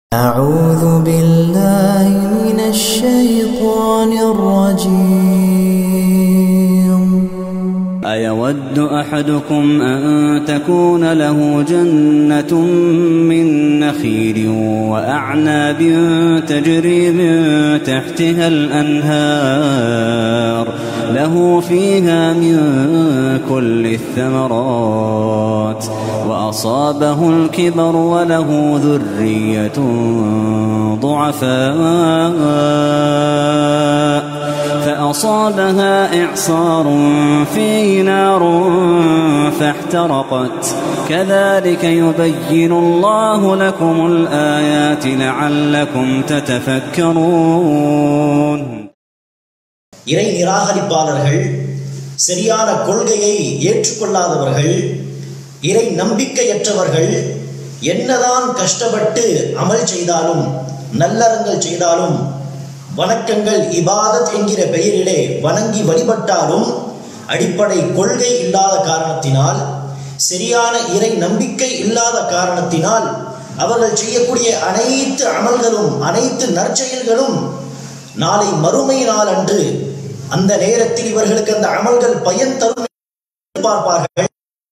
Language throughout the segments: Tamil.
أعوذ بالله من الشيطان الرجيم أيود أحدكم أن تكون له جنة من نخيل وأعناب تجري من تحتها الأنهار له فيها من كل الثمرات وأصابه الكبر وله ذرية ضعفاء فأصابها إعصار فيه نار فاحترقت كذلك يبين الله لكم الآيات لعلكم تتفكرون இறை நிராகரிப்பாளர்கள் சரியான கொள்கையை ஏற்றுக்கொள்ளாதவர்கள் இறை நம்பிக்கையற்றவர்கள் என்னதான் கஷ்டப்பட்டு அமல் செய்தாலும் நல்லறங்கள் செய்தாலும் வணக்கங்கள் இபாதத் என்கிற பெயரிலே வணங்கி வழிபட்டாலும் அடிப்படை கொள்கை இல்லாத காரணத்தினால் சரியான இறை நம்பிக்கை இல்லாத காரணத்தினால் அவர்கள் செய்யக்கூடிய அனைத்து அமல்களும் அனைத்து நற்செயல்களும் நாளை மறுமை நாள் அன்று அந்த நேரத்தில் இவர்களுக்கு அந்த அமல்கள் பயன் தரும் என்று பார்ப்பார்கள்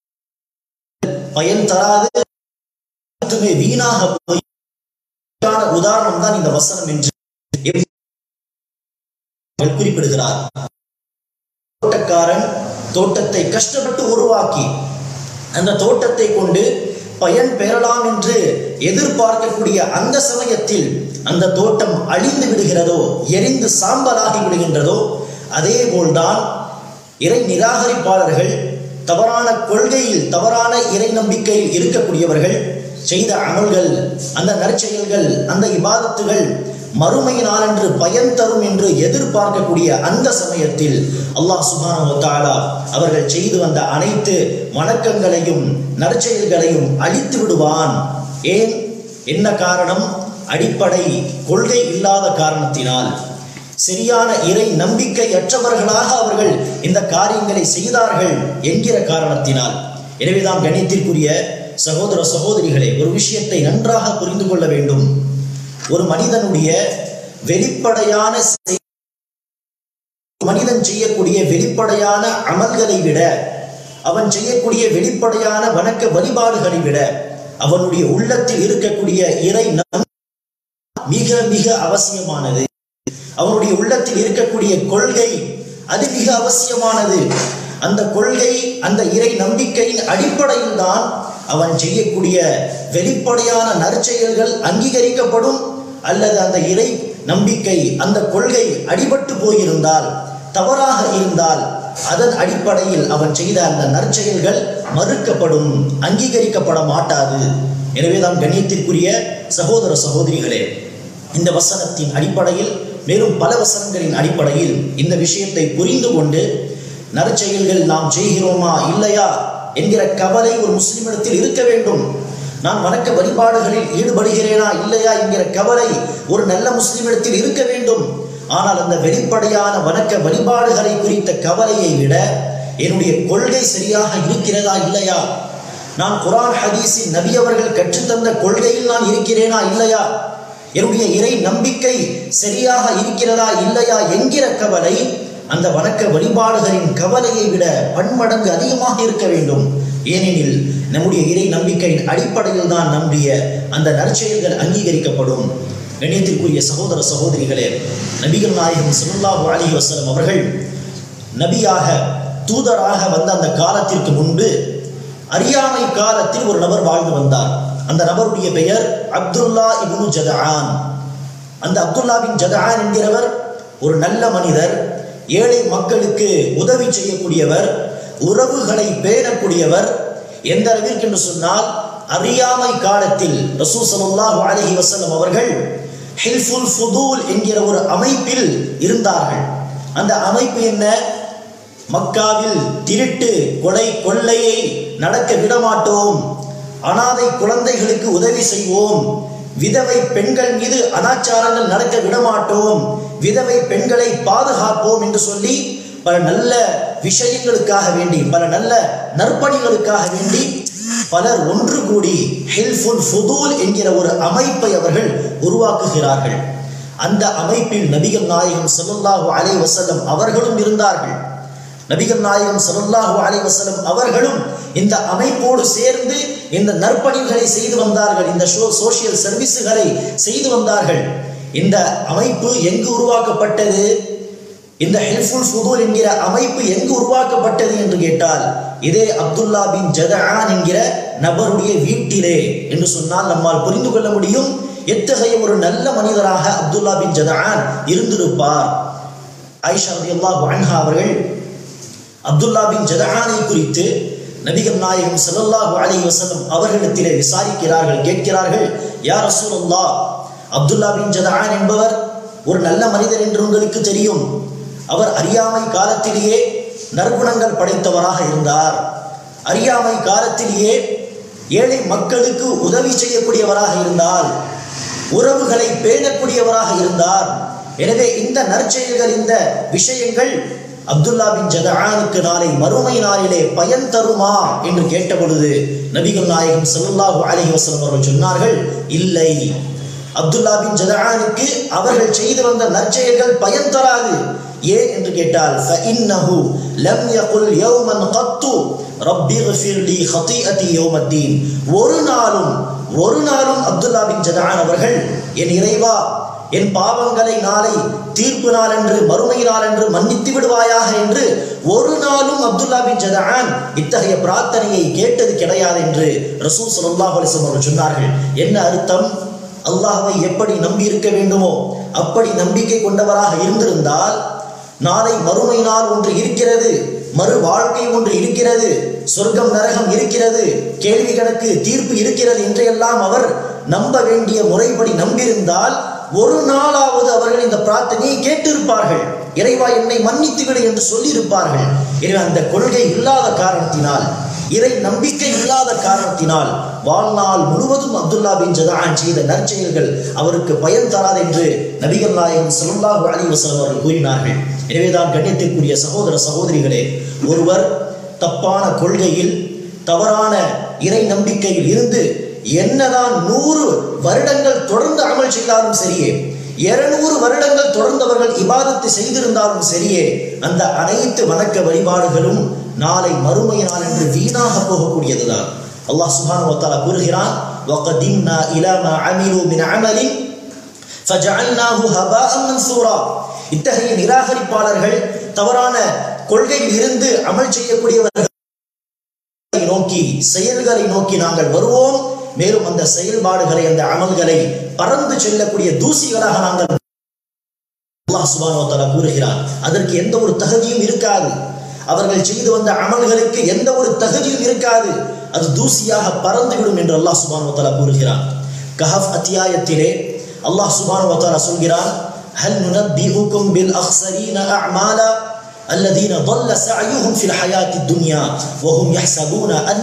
பயன் தராது மட்டுமே வீணாக போய் உதாரணம் தான் இந்த வசனம் என்று குறிப்பிடுகிறார் தோட்டக்காரன் தோட்டத்தை கஷ்டப்பட்டு உருவாக்கி அந்த தோட்டத்தை கொண்டு பயன் பெறலாம் என்று எதிர்பார்க்கக்கூடிய அந்த சமயத்தில் அந்த தோட்டம் அழிந்து விடுகிறதோ எரிந்து சாம்பலாகி விடுகின்றதோ அதே போல்தான் இறை நிராகரிப்பாளர்கள் தவறான கொள்கையில் தவறான இறை நம்பிக்கையில் இருக்கக்கூடியவர்கள் செய்த அமல்கள் அந்த நற்செயல்கள் அந்த இபாதத்துகள் மறுமை நாளன்று பயன் தரும் என்று எதிர்பார்க்கக்கூடிய அந்த சமயத்தில் அல்லாஹ் சுபானு தாலா அவர்கள் செய்து வந்த அனைத்து வணக்கங்களையும் நற்செயல்களையும் அழித்து விடுவான் ஏன் என்ன காரணம் அடிப்படை கொள்கை இல்லாத காரணத்தினால் சரியான இறை நம்பிக்கையற்றவர்களாக அவர்கள் இந்த காரியங்களை செய்தார்கள் என்கிற காரணத்தினால் எனவேதான் கணித்திற்குரிய சகோதர சகோதரிகளே ஒரு விஷயத்தை நன்றாக புரிந்து கொள்ள வேண்டும் ஒரு மனிதனுடைய வெளிப்படையான மனிதன் செய்யக்கூடிய வெளிப்படையான அமல்களை விட அவன் செய்யக்கூடிய வெளிப்படையான வணக்க வழிபாடுகளை விட அவனுடைய உள்ளத்தில் இருக்கக்கூடிய இறை மிக மிக அவசியமானது அவனுடைய உள்ளத்தில் இருக்கக்கூடிய கொள்கை அது மிக அவசியமானது அந்த கொள்கை அந்த இறை நம்பிக்கையின் அடிப்படையில் தான் அவன் செய்யக்கூடிய வெளிப்படையான நற்செயல்கள் அங்கீகரிக்கப்படும் அல்லது அந்த இறை நம்பிக்கை அந்த கொள்கை அடிபட்டு போயிருந்தால் தவறாக இருந்தால் அதன் அடிப்படையில் அவன் செய்த அந்த நற்செயல்கள் மறுக்கப்படும் அங்கீகரிக்கப்பட மாட்டாது எனவேதான் கண்ணியத்திற்குரிய சகோதர சகோதரிகளே இந்த வசனத்தின் அடிப்படையில் மேலும் பல வசனங்களின் அடிப்படையில் இந்த விஷயத்தை புரிந்து கொண்டு நற்செயல்கள் நாம் செய்கிறோமா இல்லையா என்கிற கவலை ஒரு முஸ்லிமிடத்தில் இருக்க வேண்டும் நான் வணக்க வழிபாடுகளில் ஈடுபடுகிறேனா இல்லையா என்கிற கவலை ஒரு நல்ல முஸ்லிமிடத்தில் இருக்க வேண்டும் ஆனால் அந்த வெளிப்படையான வணக்க வழிபாடுகளை குறித்த கவலையை விட என்னுடைய கொள்கை சரியாக இருக்கிறதா இல்லையா நான் குரான் ஹதீஸின் நபி அவர்கள் கற்றுத்தந்த கொள்கையில் நான் இருக்கிறேனா இல்லையா என்னுடைய இறை நம்பிக்கை சரியாக இருக்கிறதா இல்லையா என்கிற கவலை அந்த வணக்க வழிபாடுகளின் கவலையை விட பன்மடங்கு அதிகமாக இருக்க வேண்டும் ஏனெனில் நம்முடைய இறை நம்பிக்கையின் அடிப்படையில் தான் நம்முடைய அந்த நற்செயல்கள் அங்கீகரிக்கப்படும் கணியத்திற்குரிய சகோதர சகோதரிகளே நபிகள் நாயகம் சுல்லாஹு அலி வசலம் அவர்கள் நபியாக தூதராக வந்த அந்த காலத்திற்கு முன்பு அறியாமை காலத்தில் ஒரு நபர் வாழ்ந்து வந்தார் அந்த நபருடைய பெயர் அப்துல்லா இப்னு ஜதஆன் அந்த அப்துல்லா பின் ஜதஆன் என்கிறவர் ஒரு நல்ல மனிதர் ஏழை மக்களுக்கு உதவி செய்யக்கூடியவர் உறவுகளை பேணக்கூடியவர் எந்த அளவிற்கு என்று சொன்னால் அறியாமை காலத்தில் ரசூ சல்லாஹூ அலஹி வசல்லம் அவர்கள் ஹில்ஃபுல் ஃபுதூல் என்கிற ஒரு அமைப்பில் இருந்தார்கள் அந்த அமைப்பு என்ன மக்காவில் திருட்டு கொலை கொள்ளையை நடக்க விடமாட்டோம் அனாதை குழந்தைகளுக்கு உதவி செய்வோம் விதவை பெண்கள் மீது அனாச்சாரங்கள் நடக்க விடமாட்டோம் விதவை பெண்களை பாதுகாப்போம் என்று சொல்லி பல நல்ல விஷயங்களுக்காக வேண்டி பல நல்ல நற்பணிகளுக்காக வேண்டி பலர் ஒன்று கூடி ஹில்ஃபுல் ஃபுதூல் என்கிற ஒரு அமைப்பை அவர்கள் உருவாக்குகிறார்கள் அந்த அமைப்பில் நபிகள் நாயகம் ஸல்லல்லாஹு அலைஹி வஸல்லம் அவர்களும் இருந்தார்கள் நபிகள் நாயகம் ஸல்லல்லாஹு அலைஹி வஸல்லம் அவர்களும் இந்த அமைப்போடு சேர்ந்து இந்த நற்பணிகளை செய்து வந்தார்கள் இந்த சோஷியல் சர்வீஸுகளை செய்து வந்தார்கள் இந்த அமைப்பு எங்கு உருவாக்கப்பட்டது இந்த ஹெல்ஃபுல் ஃபுதூல் என்கிற அமைப்பு எங்கு உருவாக்கப்பட்டது என்று கேட்டால் இதே அப்துல்லா பின் ஜதஆன் என்கிற நபருடைய வீட்டிலே என்று சொன்னால் நம்மால் புரிந்து கொள்ள முடியும் எத்தகைய ஒரு நல்ல மனிதராக அப்துல்லா பின் ஜதஆன் இருந்திருப்பார் ஆயிஷா ரலியல்லாஹு அன்ஹா அவர்கள் அப்துல்லா பின் ஜதஆனை குறித்து நபிகள் நாயகம் ஸல்லல்லாஹு அலைஹி வஸல்லம் அவர்களிடத்திலே விசாரிக்கிறார்கள் கேட்கிறார்கள் யா ரசூலல்லாஹ் அப்துல்லா பின் ஜதஆன் என்பவர் ஒரு நல்ல மனிதர் என்று உங்களுக்கு தெரியும் அவர் அறியாமை காலத்திலேயே நற்குணங்கள் படைத்தவராக இருந்தார் அறியாமை காலத்திலேயே ஏழை மக்களுக்கு உதவி செய்யக்கூடியவராக இருந்தால் உறவுகளை பேணக்கூடியவராக இருந்தார் எனவே இந்த நற்செயல்கள் இந்த விஷயங்கள் அப்துல்லா பின் ஜதஆனுக்கு நாளை மறுமை நாளிலே பயன் தருமா என்று கேட்ட பொழுது நபிகள் நாயகம் ஸல்லல்லாஹு அலைஹி வஸல்லம் அவர்கள் சொன்னார்கள் இல்லை அப்துல்லா பின் ஜதஆனுக்கு அவர்கள் செய்து வந்த நற்செயல்கள் பயன் தராது ஏன் என்று கேட்டால் فإنه لم يقل يوما قط رب اغفر لي خطيئتي يوم الدين ஒரு நாளும் ஒரு நாளும் அப்துல்லா பின் ஜதஆன் அவர்கள் என் இறைவா என் பாவங்களை நாளை தீர்ப்பு நாள் என்று மறுமை நாள் என்று மன்னித்து விடுவாயாக என்று ஒரு நாளும் அப்துல்லா பின் ஜதஆன் இத்தகைய பிரார்த்தனையை கேட்டது கிடையாது என்று ரசூல் ஸல்லல்லாஹு அலைஹி வஸல்லம் அவர்கள் சொன்னார்கள் என்ன அர்த்தம் அல்லாஹ்வை எப்படி நம்பி இருக்க வேண்டுமோ அப்படி நம்பிக்கை கொண்டவராக இருந்திருந்தால் நாளை மறுமை நாள் ஒன்று இருக்கிறது மறு வாழ்க்கை ஒன்று இருக்கிறது சொர்க்கம் நரகம் இருக்கிறது கேள்வி கணக்கு தீர்ப்பு இருக்கிறது என்றெல்லாம் அவர் நம்ப வேண்டிய முறைப்படி நம்பியிருந்தால் ஒரு நாளாவது அவர்கள் இந்த பிரார்த்தனையை கேட்டிருப்பார்கள் இறைவா என்னை மன்னித்து விடு என்று சொல்லியிருப்பார்கள் எனவே அந்த கொள்கை இல்லாத காரணத்தினால் இறை நம்பிக்கை இல்லாத காரணத்தினால் வாழ்நாள் முழுவதும் அப்துல்லா பின் ஜதான் செய்த நற்செயல்கள் அவருக்கு பயன் தராது என்று நபிகள் நாயகம் ஸல்லல்லாஹு அலைஹி வஸல்லம் அவர்கள் கூறினார்கள் எனவேதான் கண்ணியத்திற்குரிய சகோதர சகோதரிகளே ஒருவர் தப்பான கொள்கையில் தவறான இறை நம்பிக்கையில் இருந்து என்னதான் நூறு வருடங்கள் தொடர்ந்து அமல் செய்தாலும் சரியே இருநூறு வருடங்கள் தொடர்ந்தவர்கள் இபாதத்தை செய்திருந்தாலும் சரியே அந்த அனைத்து வணக்க வழிபாடுகளும் நாளை மறுமை நாள் என்று வீணாக போகக்கூடியதுதான் அல்லாஹ் சுப்ஹானஹு வ தஆலா கூறுகிறான் وَقَدِمْنَا إِلَى مَا عَمِلُوا مِنْ عَمَلٍ فَجَعَلْنَاهُ هَبَاءً مَنْثُورًا இத்தகைய நிராகரிப்பாளர்கள் தவறான கொள்கையில் இருந்து அமல் செய்யக்கூடியவர்கள் நோக்கி செயல்களை நோக்கி நாங்கள் வருவோம் மேலும் அந்த செயல்பாடுகளை அந்த அமல்களை பறந்து செல்லக்கூடிய தூசிகளாக நாங்கள் அல்லாஹ் சுப்ஹானஹு வ தஆலா கூறுகிறார் அதற்கு எந்த ஒரு தகுதியும் இருக்காது அவர்கள் செய்து வந்த அமல்களுக்கு எந்த ஒரு தகுதியும் இருக்காது அது தூசியாக பறந்துவிடும் என்று அல்லாஹ் சுப்ஹானஹு வ தஆலா கூறுகிறார் கஹஃப் அத்தியாயத்திலே அல்லாஹ் சுப்ஹானஹு வ தஆலா சொல்கிறான் ஹல் நுனப்பிஹுக்கும் பில் அக்ஸரீன அஅமாலா الذين ضل سعيهم في الحياة الدنيا وهم يحسبون أن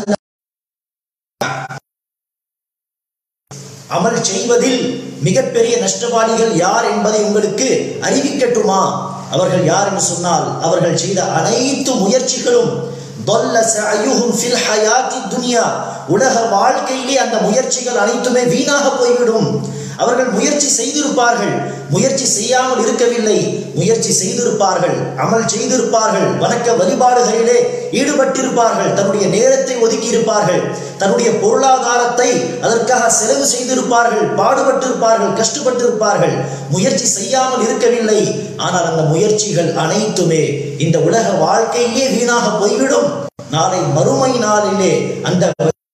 அமல் செய்வதில் மிகப்பெரிய நஷ்டவாளிகள் யார் என்பதை உங்களுக்கு அறிவிக்கட்டுமா அவர்கள் யார் என்று சொன்னால் அவர்கள் செய்த அனைத்து முயற்சிகளும் ضل سعيهم في الحياة الدنيا உலக வாழ்க்கையிலே அந்த முயற்சிகள் அனைத்துமே வீணாக போய்விடும் அவர்கள் முயற்சி செய்திருப்பார்கள் முயற்சி செய்யாமல் இருக்கவில்லை முயற்சி செய்திருப்பார்கள் அமல் செய்திருப்பார்கள் வணக்க வழிபாடுகளிலே ஈடுபட்டிருப்பார்கள் தன்னுடைய நேரத்தை ஒதுக்கி இருப்பார்கள் தன்னுடைய பொருளாதாரத்தை அதற்காக செலவு செய்திருப்பார்கள் பாடுபட்டிருப்பார்கள் கஷ்டப்பட்டிருப்பார்கள் முயற்சி செய்யாமல் இருக்கவில்லை ஆனால் அந்த முயற்சிகள் அனைத்துமே இந்த உலக வாழ்க்கையிலே வீணாக போய்விடும் நாளை மறுமை நாளிலே அந்த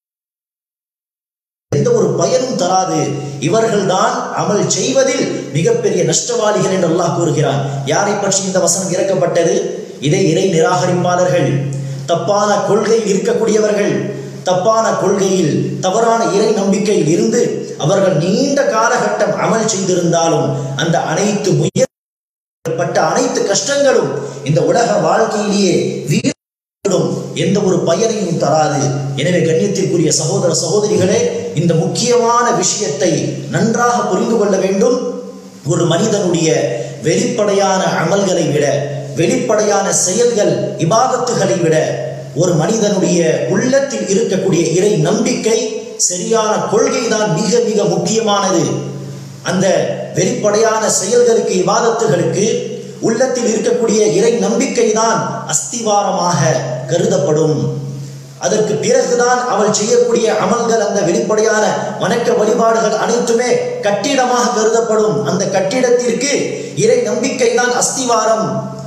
எந்த ஒரு பயனும் தராது இவர்கள்தான் அமல் செய்வதில் மிகப்பெரிய நஷ்டவாளிகள் என்று அல்லாஹ் கூறுகிறான் யாரை பற்றி இந்த வசனம் இறக்கப்பட்டது இதை இறை நிராகரிப்பாளர்கள் தப்பான கொள்கையில் இருக்கக்கூடியவர்கள் தப்பான கொள்கையில் தவறான இறை நம்பிக்கையில் இருந்து அவர்கள் நீண்ட காலகட்டம் அமல் செய்திருந்தாலும் அந்த அனைத்து முயற்பட்ட அனைத்து கஷ்டங்களும் இந்த உலக வாழ்க்கையிலேயே வீண் விடும். எந்த ஒரு பயனையும் தராது எனவே கண்ணியத்திற்குரிய சகோதர சகோதரிகளே இந்த முக்கியமான விஷயத்தை நன்றாக புரிந்து கொள்ள வேண்டும் ஒரு மனிதனுடைய வெளிப்படையான அமல்களை விட வெளிப்படையான செயல்கள் இபாதத்துகளை விட ஒரு மனிதனுடைய உள்ளத்தில் இருக்கக்கூடிய இறை நம்பிக்கை சரியான கொள்கை தான் மிக மிக முக்கியமானது அந்த வெளிப்படையான செயல்களுக்கு இவாதத்துகளுக்கு உள்ளத்தில் இருக்கக்கூடிய இறை நம்பிக்கை தான் அஸ்திவாரமாக கருதப்படும் அதற்கு பிறகுதான் அவள் செய்யக்கூடிய அமல்கள் அந்த வெளிப்படையான வணக்க வழிபாடுகள் அனைத்துமே கட்டிடமாக கருதப்படும் அந்த கட்டிடத்திற்கு இறை நம்பிக்கை தான் அஸ்திவாரம்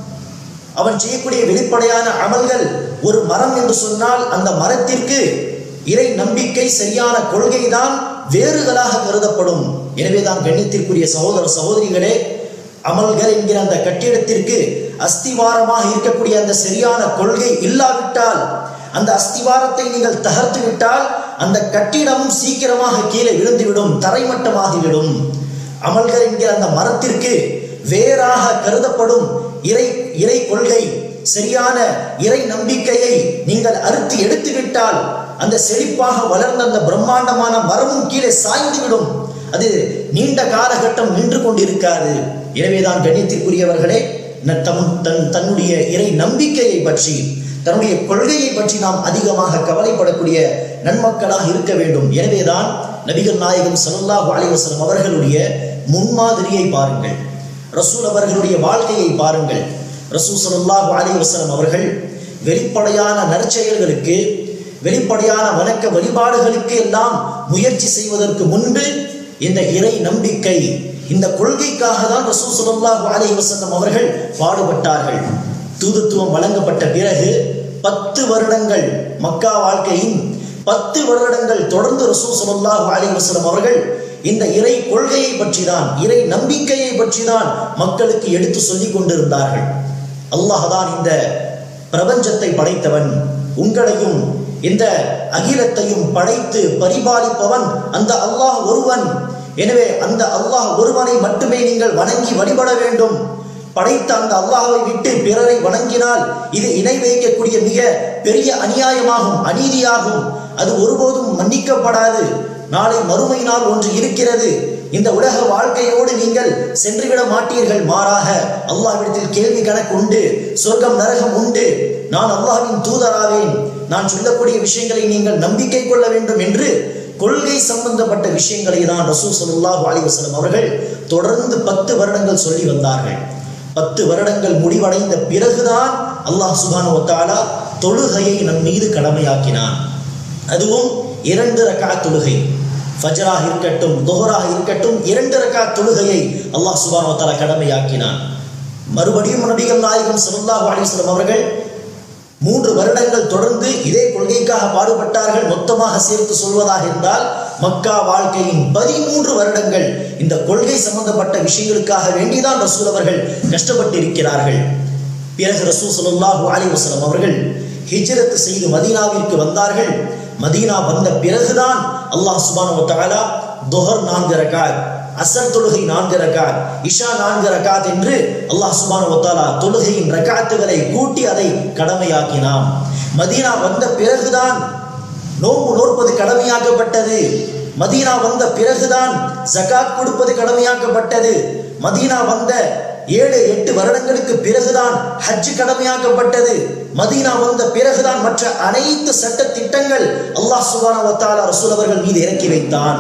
அவன் செய்யக்கூடிய வெளிப்படையான அமல்கள் ஒரு மரம் என்று சொன்னால் அந்த மரத்திற்கு இறை நம்பிக்கை சரியான கொள்கை தான் வேறுகளாக கருதப்படும் எனவேதான் கண்ணியத்திற்குரிய சகோதர சகோதரிகளே அமல்கள் என்கிற அந்த கட்டிடத்திற்கு அஸ்திவாரமாக இருக்கக்கூடிய அந்த சரியான கொள்கை இல்லாவிட்டால் அந்த அஸ்திவாரத்தை நீங்கள் தகர்த்து விட்டால் அந்த கட்டிடமும் சீக்கிரமாக கீழே விழுந்துவிடும் தரைமட்டமாகிவிடும் அமல்கள் என்கிற அந்த மரத்திற்கு வேறாக கருதப்படும் இறை இறை கொள்கை சரியான இறை நம்பிக்கையை நீங்கள் அறுத்து எடுத்து விட்டால் அந்த செழிப்பாக வளர்ந்த அந்த பிரம்மாண்டமான மரமும் கீழே சாய்ந்துவிடும் அது நீண்ட காலகட்டம் நின்று கொண்டிருக்காது எனவேதான் கண்ணியத்திற்குரியவர்களே ந- தம் தன் தன்னுடைய இறை நம்பிக்கையை பற்றி தன்னுடைய கொள்கையை பற்றி நாம் அதிகமாக கவலைப்படக்கூடிய நன்மக்களாக இருக்க வேண்டும் எனவேதான் நபிகள் நாயகம் ஸல்லல்லாஹு அலைஹி வஸல்லம் அவர்களுடைய முன்மாதிரியை பாருங்கள் ரசூல் அவர்களுடைய வாழ்க்கையை பாருங்கள் ரசூல் ஸல்லல்லாஹு அலைஹி வஸல்லம் அவர்கள் வெளிப்படையான நற்செயல்களுக்கு வெளிப்படையான வணக்க வழிபாடுகளுக்கு எல்லாம் முயற்சி செய்வதற்கு முன்பு இந்த இறை நம்பிக்கை இந்த கொள்கைக்காக தான் ரசூல் ஸல்லல்லாஹு அலைஹி வஸல்லம் அவர்கள் பாடுபட்டார்கள் தூதுத்துவம் வழங்கப்பட்ட பிறகு பத்து வருடங்கள் மக்கா வாழ்க்கையின் பத்து வருடங்கள் தொடர்ந்து ரசூல் ஸல்லல்லாஹு அலைஹி வஸல்லம் அவர்கள் இந்த இறை கொள்கையை பற்றி தான் இறை நம்பிக்கையை பற்றி தான் மக்களுக்கு எடுத்து சொல்லிக் கொண்டிருந்தார்கள் அல்லாஹ் தான் இந்த பிரபஞ்சத்தை படைத்தவன் உங்களையும் இந்த அகிலத்தையும் படைத்து பரிபாலிப்பவன் அந்த அல்லாஹ் ஒருவன் எனவே அந்த அல்லாஹ் ஒருவனை மட்டுமே நீங்கள் வணங்கி வழிபட வேண்டும் படைத்த அந்த அல்லாஹ்வை விட்டு பிறரை வணங்கினால் இது இணை வைக்கக்கூடிய மிக பெரிய அநியாயமாகும் அநீதியாகும் அது ஒருபோதும் மன்னிக்கப்படாது நாளை மறுமை நாள் ஒன்று இருக்கிறது இந்த உலக வாழ்க்கையோடு நீங்கள் சென்றுவிட மாட்டீர்கள் மாறாக அல்லாஹ்விடத்தில் கேள்வி கணக்கு உண்டு சொர்க்கம் நரகம் உண்டு நான் அல்லாஹ்வின் தூதராவேன் நான் சொல்லக்கூடிய விஷயங்களை நீங்கள் நம்பிக்கை கொள்ள வேண்டும் என்று கொள்கை சம்பந்தப்பட்ட விஷயங்களை தான் ரசூல் ஸல்லல்லாஹு அலைஹி வஸல்லம் அவர்கள் தொடர்ந்து பத்து வருடங்கள் சொல்லி வந்தார்கள் பத்து வருடங்கள் முடிவடைந்த பிறகுதான் அல்லாஹ் சுப்ஹானஹு வ தஆலா தொழுகையை நம் மீது கடமையாக்கினான் அதுவும் இரண்டு ரக்காத் தொழுகை ஃபஜ்ராக இருக்கட்டும் துஹராக இருக்கட்டும் இரண்டு ரக்காத் தொழுகையை அல்லாஹ் சுப்ஹானஹு வ தஆலா கடமையாக்கினான் மறுபடியும் நபிகள் நாயகம் ஸல்லல்லாஹு அலைஹி வஸல்லம் அவர்கள் மூன்று வருடங்கள் தொடர்ந்து இதே கொள்கைக்காக பாடுபட்டார்கள் மொத்தமாக சேர்த்து சொல்வதாக இருந்தால் மக்கா வாழ்க்கையின் பதிமூன்று வருடங்கள் இந்த கொள்கை சம்பந்தப்பட்ட விஷயங்களுக்காக வேண்டிதான் ரசூல் அவர்கள் கஷ்டப்பட்டு இருக்கிறார்கள் பிறகு ரசூல் ஸல்லல்லாஹு அலைஹி வஸல்லம் அவர்கள் ஹிஜ்ரத் செய்து மதீனாவிற்கு வந்தார்கள் மதீனா வந்த பிறகுதான் அல்லாஹ் சுப்ஹானஹு வ தஆலா துஹர் நான்கு ரகாத் அசர் தொழுகை நான்கு ரகாத் இஷா நான்கு ரகாத் என்று அல்லாஹ் சுப்ஹானஹு வ தஆலா தொழுகையின் ரகாத்துகளை கூட்டி அதை கடமையாக்கினான் மதீனா வந்த பிறகுதான் நோன்பு நோற்பது கடமையாக்கப்பட்டது மதீனா வந்த பிறகுதான் ஜகாத் கொடுப்பது கடமையாக்கப்பட்டது மதீனா வந்த ஏழு எட்டு வருடங்களுக்கு பிறகுதான் ஹஜ் கடமையாக்கப்பட்டது மதீனா வந்த பிறகுதான் மற்ற அனைத்து சட்ட திட்டங்கள் அல்லாஹ் சுப்ஹானஹு வ தஆலா ரசூல் அவர்கள் மீது இறக்கி வைத்தான்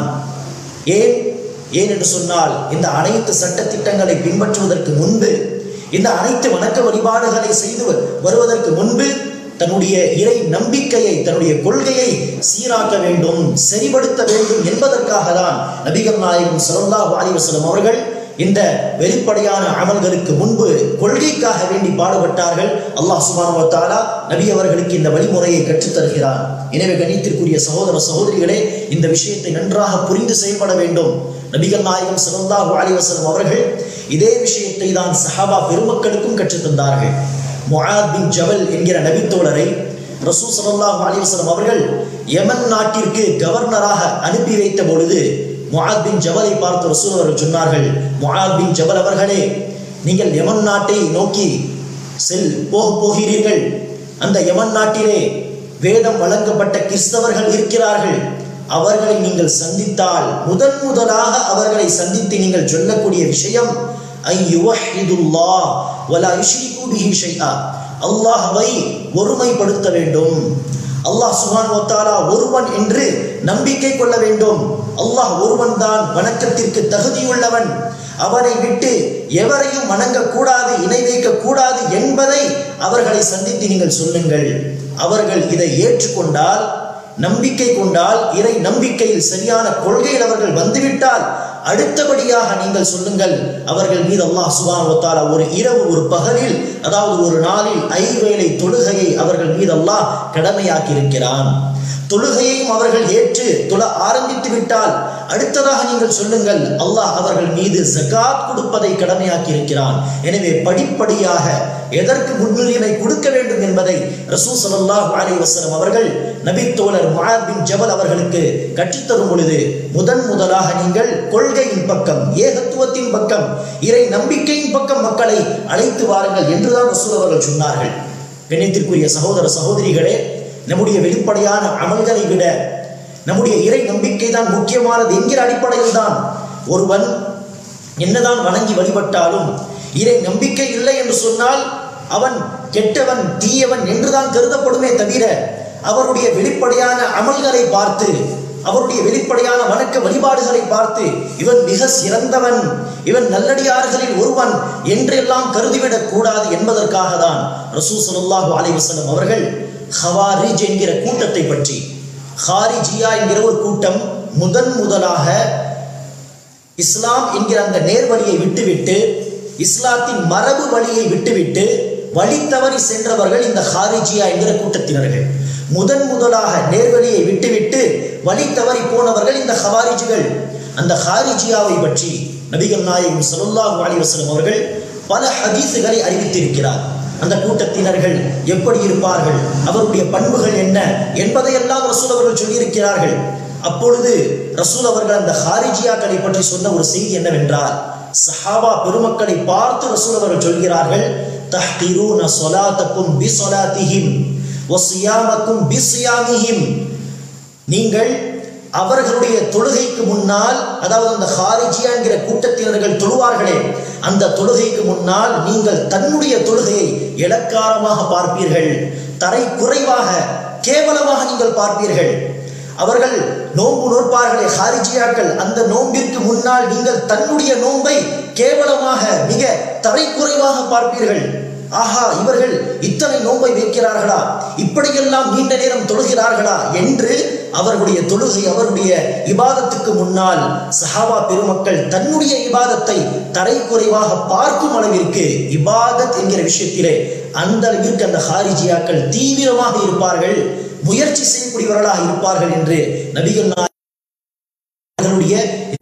ஏன் ஏன் என்று சொன்னால் இந்த அனைத்து சட்ட திட்டங்களை பின்பற்றுவதற்கு முன்பு இந்த அனைத்து வணக்க வழிபாடுகளை செய்து வருவதற்கு முன்பு தன்னுடைய இறை நம்பிக்கையை தன்னுடைய கொள்கையை சீராக்க வேண்டும் சரிபடுத்த வேண்டும் என்பதற்காக தான் நபிகள் நாயகம் ஸல்லல்லாஹு அலைஹி வஸல்லம் அவர்கள் இந்த வெளிப்படையான அமல்களுக்கு முன்பு கொள்கைக்காக வேண்டி பாடுபட்டார்கள் அல்லாஹ் சுப்ஹானஹு வ தஆலா நபி அவர்களுக்கு இந்த வழிமுறையை கற்றுத் தருகிறார் எனவே கணித்திற்குரிய சகோதர சகோதரிகளே இந்த விஷயத்தை நன்றாக புரிந்து செயல்பட வேண்டும் நபிகள் நாயகம் ஸல்லல்லாஹு அலைஹி வஸல்லம் அவர்கள் இதே விஷயத்தை தான் சஹாபா பெருமக்களுக்கும் கற்றுத் தந்தார்கள் முஆத் பின் ஜபல் என்கிற நபித்தோழரை ரசூல் ஸல்லல்லாஹு அலைஹி வஸல்லம் அவர்கள் யமன் நாட்டிற்கு கவர்னராக அனுப்பி வைத்த பொழுது முஆத் பின் ஜபலை பார்த்து ரசூல் அவர்கள் சொன்னார்கள் முஆத் பின் ஜபல் அவர்களே நீங்கள் யமன் நாட்டை நோக்கி செல் போக போகிறீர்கள் அந்த யமன் நாட்டிலே வேதம் வழங்கப்பட்ட கிறிஸ்தவர்கள் இருக்கிறார்கள் அவர்களை நீங்கள் சந்தித்தால் முதன் முதலாக அவர்களை சந்தித்து நீங்கள் சொல்லக்கூடிய விஷயம் ஐ யுவஹிதுல்லாஹ் வலா யுஷ்ரிகு பிஹி ஷைஆ அல்லாஹ்வை ஒருமைப்படுத்த வேண்டும் அல்லாஹ் சுபான் ஒத்தாலா ஒருவன் என்று நம்பிக்கை கொள்ள வேண்டும் அல்லாஹ் ஒருவன் தான் வணக்கத்திற்கு தகுதியுள்ளவன் அவனை விட்டு எவரையும் வணங்கக்கூடாது இணை வைக்கக்கூடாது என்பதை அவர்களை சந்தித்து நீங்கள் சொல்லுங்கள் அவர்கள் இதை ஏற்றுக்கொண்டால் நம்பிக்கை கொண்டால் இறை நம்பிக்கையில் சரியான கொள்கையில் அவர்கள் வந்துவிட்டால் அடுத்தபடியாக நீங்கள் சொல்லுங்கள் அவர்கள் மீது அல்லாஹ் சுபான் ஒத்தாலா ஒரு இரவு ஒரு பகலில் அதாவது ஒரு நாளில் ஐவேளை தொழுகையை அவர்கள் மீது அல்லாஹ் கடமையாக்கி இருக்கிறான் தொழுகையையும் அவர்கள் ஏற்று தொழ ஆரம்பித்து விட்டால் அடுத்ததாக நீங்கள் சொல்லுங்கள் அல்லாஹ் அவர்கள் மீது ஜகாத் கொடுப்பதை கடமையாக்கி இருக்கிறான் எனவே படிப்படியாக எதற்கு முன்னுரிமை கொடுக்க வேண்டும் என்பதை ரசூ ஸல்லல்லாஹு அலைஹி வஸல்லம் அவர்கள் நபி தோழர் முஆத் பின் ஜபல் அவர்களுக்கு கற்றுத்தரும் பொழுது முதன் முதலாக நீங்கள் கொள்கையின் பக்கம் ஏகத்துவத்தின் பக்கம் இறை நம்பிக்கையின் பக்கம் மக்களை அழைத்து வாருங்கள் என்றுதான் ரசூல் அவர்கள் சொன்னார்கள் கண்ணியத்திற்குரிய சகோதர சகோதரிகளே நம்முடைய வெளிப்படையான அமல்களை விட நம்முடைய இறை நம்பிக்கை தான் முக்கியமானது என்கிற அடிப்படையில் தான் ஒருவன் என்னதான் வணங்கி வழிபட்டாலும் இறை நம்பிக்கை இல்லை என்று சொன்னால் அவன் கெட்டவன் தீயவன் என்றுதான் கருதப்படுமே தவிர அவருடைய வெளிப்படையான அமல்களை பார்த்து அவருடைய வெளிப்படையான வணக்க வழிபாடுகளை பார்த்து இவன் மிக சிறந்தவன் இவன் நல்லடியார்களில் ஒருவன் என்றெல்லாம் கருதிவிடக் கூடாது என்பதற்காக தான் ரசூ ஸல்லல்லாஹு அலைஹி வஸல்லம் அவர்கள் ஹவாரிஜ் என்கிற கூட்டத்தை பற்றி ஹாரிஜியா என்கிற ஒரு கூட்டம் முதன் முதலாக இஸ்லாம் என்கிற அந்த நேர்வழியை விட்டுவிட்டு இஸ்லாத்தின் மரபு வழியை விட்டுவிட்டு வழி தவறி சென்றவர்கள் இந்த ஹாரிஜியா என்கிற கூட்டத்தினர்கள் முதன் முதலாக நேர்வழியை விட்டுவிட்டு வழி தவறி போனவர்கள் இந்த ஹவாரிஜிகள் அந்த ஹாரிஜியாவை பற்றி நபிகள் நாயகம் ஸல்லல்லாஹு அலைஹி வஸல்லம் அவர்கள் பல ஹதீஸுகளை அறிவித்திருக்கிறார் அந்த கூட்டத்தினர்கள் எப்படி இருப்பார்கள் அவருடைய பண்புகள் என்ன என்பதையெல்லாம் ரசூல் அவர்கள் சொல்லியிருக்கிறார்கள் அப்பொழுது ரசூல் அவர்கள் அந்த ஹாரிஜியாக்களை பற்றி சொன்ன ஒரு செய்தி என்னவென்றால் சஹாபா பெருமக்களை பார்த்து ரசூல் அவர்கள் சொல்கிறார்கள் தஹ்கிரூன சொலாத்தக்கும் பி சொலாத்திஹிம் வசியாமக்கும் பி சியாமிஹிம் நீங்கள் அவர்களுடைய தொழுகைக்கு முன்னால் அதாவது அந்த ஹாரிஜியா என்கிற கூட்டத்தினர்கள் தொழுவார்களே அந்த தொழுகைக்கு முன்னால் நீங்கள் தன்னுடைய தொழுகையை இலக்காரமாக பார்ப்பீர்கள் தரை குறைவாக கேவலமாக நீங்கள் பார்ப்பீர்கள் அவர்கள் நோன்பு நோட்பார்களே ஹாரிஜியாக்கள் அந்த நோன்பிற்கு முன்னால் நீங்கள் தன்னுடைய நோன்பை கேவலமாக மிக தரை குறைவாக பார்ப்பீர்கள் ஆஹா இவர்கள் இத்தனை நோன்பை வைக்கிறார்களா இப்படியெல்லாம் நீண்ட நேரம் தொழுகிறார்களா என்று அவர்களுடைய தொழுகை அவருடைய இபாதத்துக்கு முன்னால் சஹாபா பெருமக்கள் தன்னுடைய இபாதத்தை தரை குறைவாக பார்க்கும் அளவிற்கு இபாதத் என்கிற விஷயத்திலே அந்த அளவிற்கு அந்த ஹாரிஜியாக்கள் தீவிரமாக இருப்பார்கள் முயற்சி செய்யக்கூடியவர்களாக இருப்பார்கள் என்று நபிகள் நாயகனுடைய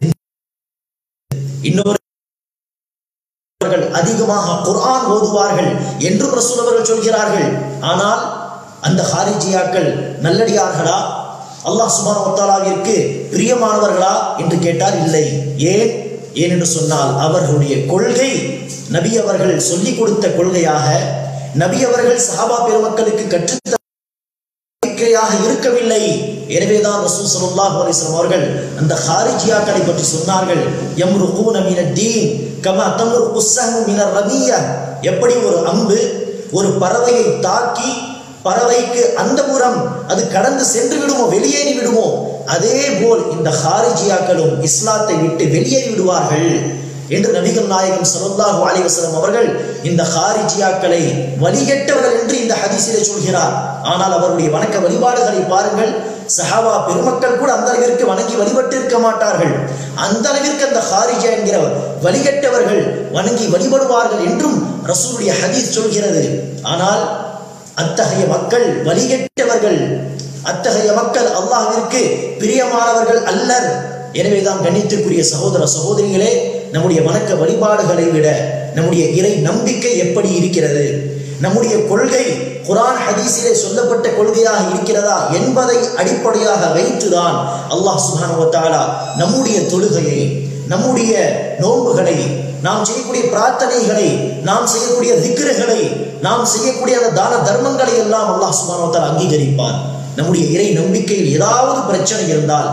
இன்னொரு அவர்கள் அதிகமாக குர்ஆன் ஓதுவார்கள் என்றும் ரசூல் அவர்கள் சொல்கிறார்கள் ஆனால் அந்த ஹாரிஜியாக்கள் நல்லடியார்களா அல்லாஹ் சுபான் ஒத்தாலாவிற்கு பிரியமானவர்களா என்று கேட்டால் இல்லை ஏன் ஏன் என்று சொன்னால் அவர்களுடைய கொள்கை நபி அவர்கள் சொல்லிக் கொடுத்த கொள்கையாக நபி அவர்கள் சஹாபா பெருமக்களுக்கு கற்றுத்த நம்பிக்கையாக இருக்கவில்லை எனவேதான் ரசூல் ஸல்லல்லாஹு அலைஹி வஸல்லம் அவர்கள் அந்த ஹாரிஜியாக்களை பற்றி சொன்னார்கள் யம்ருகூன மின தீன் கமா தம்ருகு ஸஹ்மு மின ரமியா எப்படி ஒரு அம்பு ஒரு பறவையை தாக்கி பறவைக்கு அந்த புறம் அது கடந்து சென்று விடுமோ வெளியேறி விடுமோ அதே போல் இந்த ஹாரிஜியாக்களும் இஸ்லாத்தை விட்டு வெளியேறி விடுவார்கள் என்று நபிகள் நாயகம் ஸல்லல்லாஹு அலைஹி வஸல்லம் அவர்கள் இந்த ஹாரிஜியாக்களை வழிகெட்டவர்கள் என்று இந்த ஹதீஸிலே சொல்கிறார் ஆனால் அவருடைய வணக்க வழிபாடுகளை பாருங்கள் சஹாபா பெருமக்கள் கூட அந்த அளவிற்கு வணங்கி வழிபட்டு இருக்க மாட்டார்கள் அந்த அளவிற்கு அந்த ஹாரிஜா என்கிற வழிகெட்டவர்கள் வணங்கி வழிபடுவார்கள் என்றும் ரசூலுடைய ஹதீஸ் சொல்கிறது ஆனால் அத்தகைய மக்கள் வழிகெட்டவர்கள் அத்தகைய மக்கள் அல்லாஹ்விற்கு பிரியமானவர்கள் அல்லர் எனவேதான் கண்ணியத்திற்குரிய சகோதர சகோதரிகளே நம்முடைய வணக்க வழிபாடுகளை விட நம்முடைய இறை நம்பிக்கை எப்படி இருக்கிறது நம்முடைய கொள்கை குரான் ஹதீஸிலே சொல்லப்பட்ட கொள்கையாக இருக்கிறதா என்பதை அடிப்படையாக வைத்துதான் அல்லாஹ் சுப்ஹானஹு வ தஆலா நம்முடைய தொழுகையை நம்முடைய நோன்புகளை நாம் செய்யக்கூடிய பிரார்த்தனைகளை நாம் செய்யக்கூடிய திக்ருகளை நாம் செய்யக்கூடிய அந்த தான தர்மங்களை எல்லாம் அல்லாஹ் சுப்ஹானஹு வ தஆலா அங்கீகரிப்பான் நம்முடைய இறை நம்பிக்கையில் ஏதாவது பிரச்சனை இருந்தால்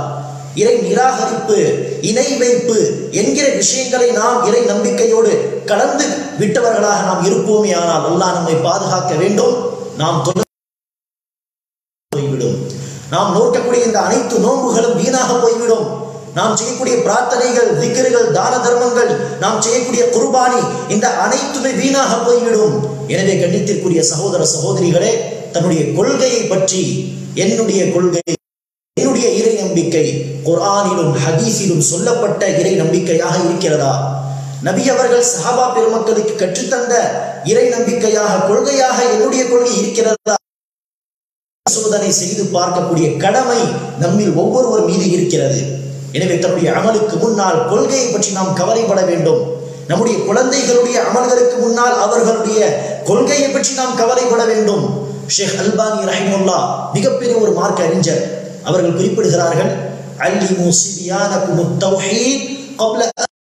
இறை நிராகரிப்பு இணை வைப்பு என்கிற விஷயங்களை நாம் இறை நம்பிக்கையோடு கலந்து விட்டவர்களாக நாம் இருப்போமே ஆனால் அல்லாஹ் நம்மை பாதுகாக்க வேண்டும் நாம் தொழ போய்விடும் நாம் நோக்கக்கூடிய இந்த அனைத்து நோன்புகளும் வீணாக போய்விடும் நாம் செய்யக்கூடிய பிரார்த்தனைகள் திக்கர்கள் தான தர்மங்கள் நாம் செய்யக்கூடிய குர்பானி இந்த அனைத்துமே வீணாக போய்விடும் எனவே கண்ணியத்திற்குரிய சகோதர சகோதரிகளே தன்னுடைய கொள்கையை பற்றி என்னுடைய கொள்கை என்னுடைய இறை நம்பிக்கை குர்ஆனிலும் ஹதீஸிலும் சொல்லப்பட்ட இறை நம்பிக்கையாக இருக்கிறதா நபி அவர்கள் சஹாபா பெருமக்களுக்கு கற்றுத்தந்த இறை நம்பிக்கையாக கொள்கையாக என்னுடைய கொள்கை இருக்கிறதா சோதனை செய்து பார்க்கக்கூடிய கடமை நம்மில் ஒவ்வொருவர் மீது இருக்கிறது எனவே தன்னுடைய அமலுக்கு முன்னால் கொள்கையை பற்றி நாம் கவலைப்பட வேண்டும் நம்முடைய குழந்தைகளுடைய அமல்களுக்கு முன்னால் அவர்களுடைய கொள்கையை பற்றி நாம் கவலைப்பட வேண்டும் ஷேக் அல்பானி ரஹிமுல்லா மிகப்பெரிய ஒரு மார்க்க அறிஞர் அவர்கள் குறிப்பிடுகிறார்கள் அல்லிமு சிபியானக்கும் தௌஹீத் قبل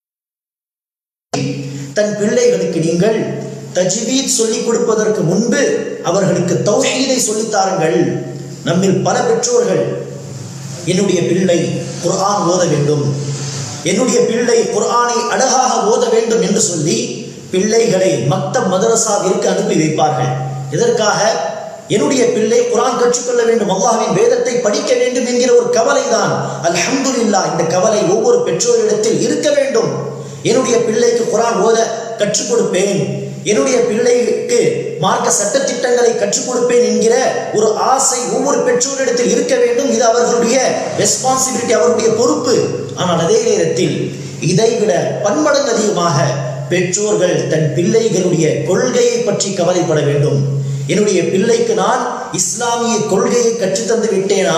தன் பிள்ளைகளுக்கு நீங்கள் தஜ்வீத் சொல்லிக் கொடுப்பதற்கு முன்பு அவர்களுக்கு தௌஹீதை சொல்லித் தாருங்கள் நம்மில் பல பெற்றோர்கள் என்னுடைய பிள்ளை குர்ஆன் ஓத வேண்டும் என்னுடைய பிள்ளை குர்ஆனை அழகாக ஓத வேண்டும் என்று சொல்லி பிள்ளைகளை மக்த மதரசாவிற்கு அனுப்பி வைப்பார்கள் எதற்காக என்னுடைய பிள்ளை குர்ஆன் கற்றுக்கொள்ள வேண்டும் அல்லாஹ்வின் வேதத்தை படிக்க வேண்டும் என்கிற ஒரு கவலை தான் அல்ஹம்துலில்லாஹ் இந்த கவலை ஒவ்வொரு பெற்றோரிடத்தில் இருக்க வேண்டும் என்னுடைய பிள்ளைக்கு குர்ஆன் ஓத கற்றுக் கொடுப்பேன் என்னுடைய பிள்ளைக்கு மார்க்க சட்டத்திட்டங்களை கற்றுக் கொடுப்பேன் என்கிற ஒரு ஆசை ஒவ்வொரு பெற்றோரிடத்தில் இருக்க வேண்டும் இது அவர்களுடைய ரெஸ்பான்சிபிலிட்டி அவருடைய பொறுப்பு ஆனால் அதே நேரத்தில் இதைவிட பன்மடங்கு அதிகமாக பெற்றோர்கள் தன் பிள்ளைகளுடைய கொள்கையை பற்றி கவலைப்பட வேண்டும் என்னுடைய பிள்ளைக்கு நான் இஸ்லாமிய கொள்கையை கற்றுத்தந்து விட்டேனா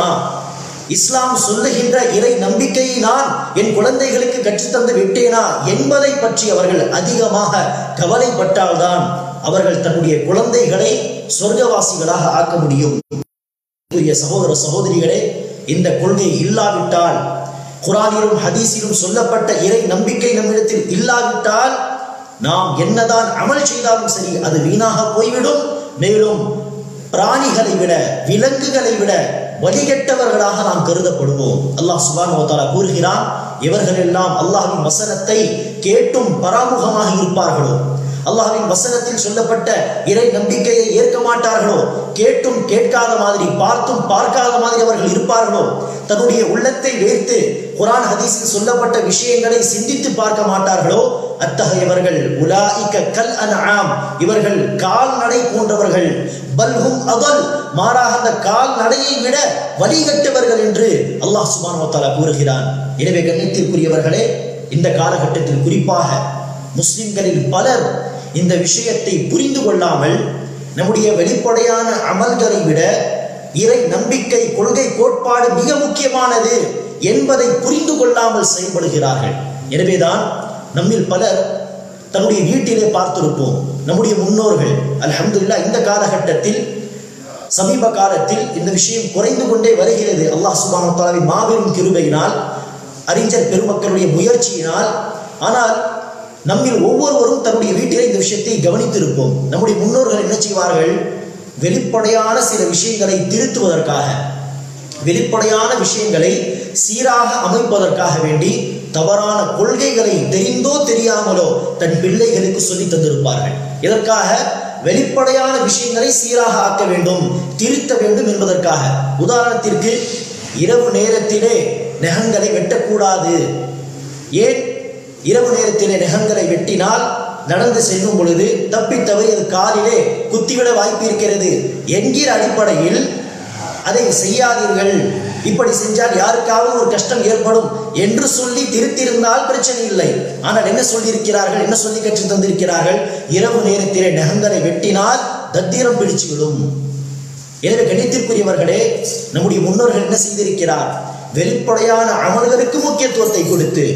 இஸ்லாம் சொல்லுகின்ற இறை நம்பிக்கையை நான் என் குழந்தைகளுக்கு கற்றுத்தந்து விட்டேனா என்பதை பற்றி அவர்கள் அதிகமாக கவலைப்பட்டால்தான் அவர்கள் தன்னுடைய குழந்தைகளை சொர்க்கவாசிகளாக ஆக்க முடியும் புரிய சகோதர சகோதரிகளே இந்த கொள்கை இல்லாவிட்டால் குரானிலும் ஹதீஸிலும் சொல்லப்பட்ட இறை நம்பிக்கை நம்மிடத்தில் இல்லாவிட்டால் நாம் என்னதான் அமல் செய்தாலும் சரி அது வீணாக போய்விடும் மேலும் பிராணிகளை விட விலங்குகளை விட வழிகட்டவர்களாக நாம் கருதப்படுவோம் அல்லாஹ் சுபானு தாலா கூறுகிறான் இவர்கள் எல்லாம் அல்லாஹ்வின் வசனத்தை கேட்டும் பராமுகமாக இருப்பார்களோ அல்லாஹ்வின் வசனத்தில் சொல்லப்பட்ட இறை நம்பிக்கையை ஏற்க மாட்டார்களோ கேட்டும் கேட்காத மாதிரி பார்த்தும் பார்க்காத மாதிரி அவர்கள் இருப்பார்களோ தன்னுடைய உள்ளத்தை வைத்து குரான் ஹதீஸில் சொல்லப்பட்ட விஷயங்களை சிந்தித்து பார்க்க மாட்டார்களோ அத்தகையவர்கள் உலாயிக்க கல் அன்ஆம் இவர்கள் கால்நடை போன்றவர்கள் பல்ஹும் அதல் மாறாக அந்த கால்நடையை விட வழிகட்டவர்கள் என்று அல்லாஹ் சுப்ஹானஹு வ தஆலா கூறுகிறான் எனவே கண்ணியத்திற்குரியவர்களே இந்த காலகட்டத்தில் குறிப்பாக முஸ்லிம்களில் பலர் இந்த விஷயத்தை புரிந்து கொள்ளாமல் நம்முடைய வெளிப்படையான அமல்களை விட இறை நம்பிக்கை கொள்கை கோட்பாடு மிக முக்கியமானது என்பதை புரிந்து கொள்ளாமல் செயல்படுகிறார்கள் எனவேதான் நம்மில் பலர் தன்னுடைய வீட்டிலே பார்த்திருப்போம் நம்முடைய முன்னோர்கள் அல்ஹம்துலில்லாஹ் இந்த காலகட்டத்தில் சமீப காலத்தில் இந்த விஷயம் குறைந்து கொண்டே வருகிறது அல்லாஹ் சுப்ஹானஹு வ தஆலாவின் மாபெரும் கிருபையினால் அறிஞர் பெருமக்களுடைய முயற்சியினால் ஆனால் நம்மில் ஒவ்வொருவரும் தன்னுடைய வீட்டிலே இந்த விஷயத்தை கவனித்திருப்போம் நம்முடைய முன்னோர்கள் என்ன செய்வார்கள் வெளிப்படையான சில விஷயங்களை திருத்துவதற்காக வெளிப்படையான விஷயங்களை சீராக அமைப்பதற்காக வேண்டி தவறான கொள்கைகளை தெரிந்தோ தெரியாமலோ தன் பிள்ளைகளுக்கு சொல்லி தந்திருப்பார்கள் இதற்காக வெளிப்படையான விஷயங்களை சீராக ஆக்க வேண்டும் திருத்த வேண்டும் என்பதற்காக உதாரணத்திற்கு இரவு நேரத்திலே நெகங்களை வெட்டக்கூடாது ஏன் இரவு நேரத்திலே நெகங்களை வெட்டினால் நடந்து செல்லும் பொழுது தப்பி தவறி அது காலிலே குத்திவிட வாய்ப்பு இருக்கிறது என்கிற அடிப்படையில் அதை செய்யாதீர்கள் இப்படி செஞ்சால் யாருக்காவது ஒரு கஷ்டம் ஏற்படும் என்று சொல்லி திருத்திருந்தால் பிரச்சனை இல்லை ஆனால் என்ன சொல்லியிருக்கிறார்கள் என்ன சொல்லி கற்றுத் தந்திருக்கிறார்கள் இரவு நேரத்திலே நகங்களை வெட்டினால் தத்திரம் பிடிச்சு விடும் எனவே கணித்திற்குரியவர்களே நம்முடைய முன்னோர்கள் என்ன செய்திருக்கிறார் வெளிப்படையான அமல்களுக்கு முக்கியத்துவத்தை கொடுத்து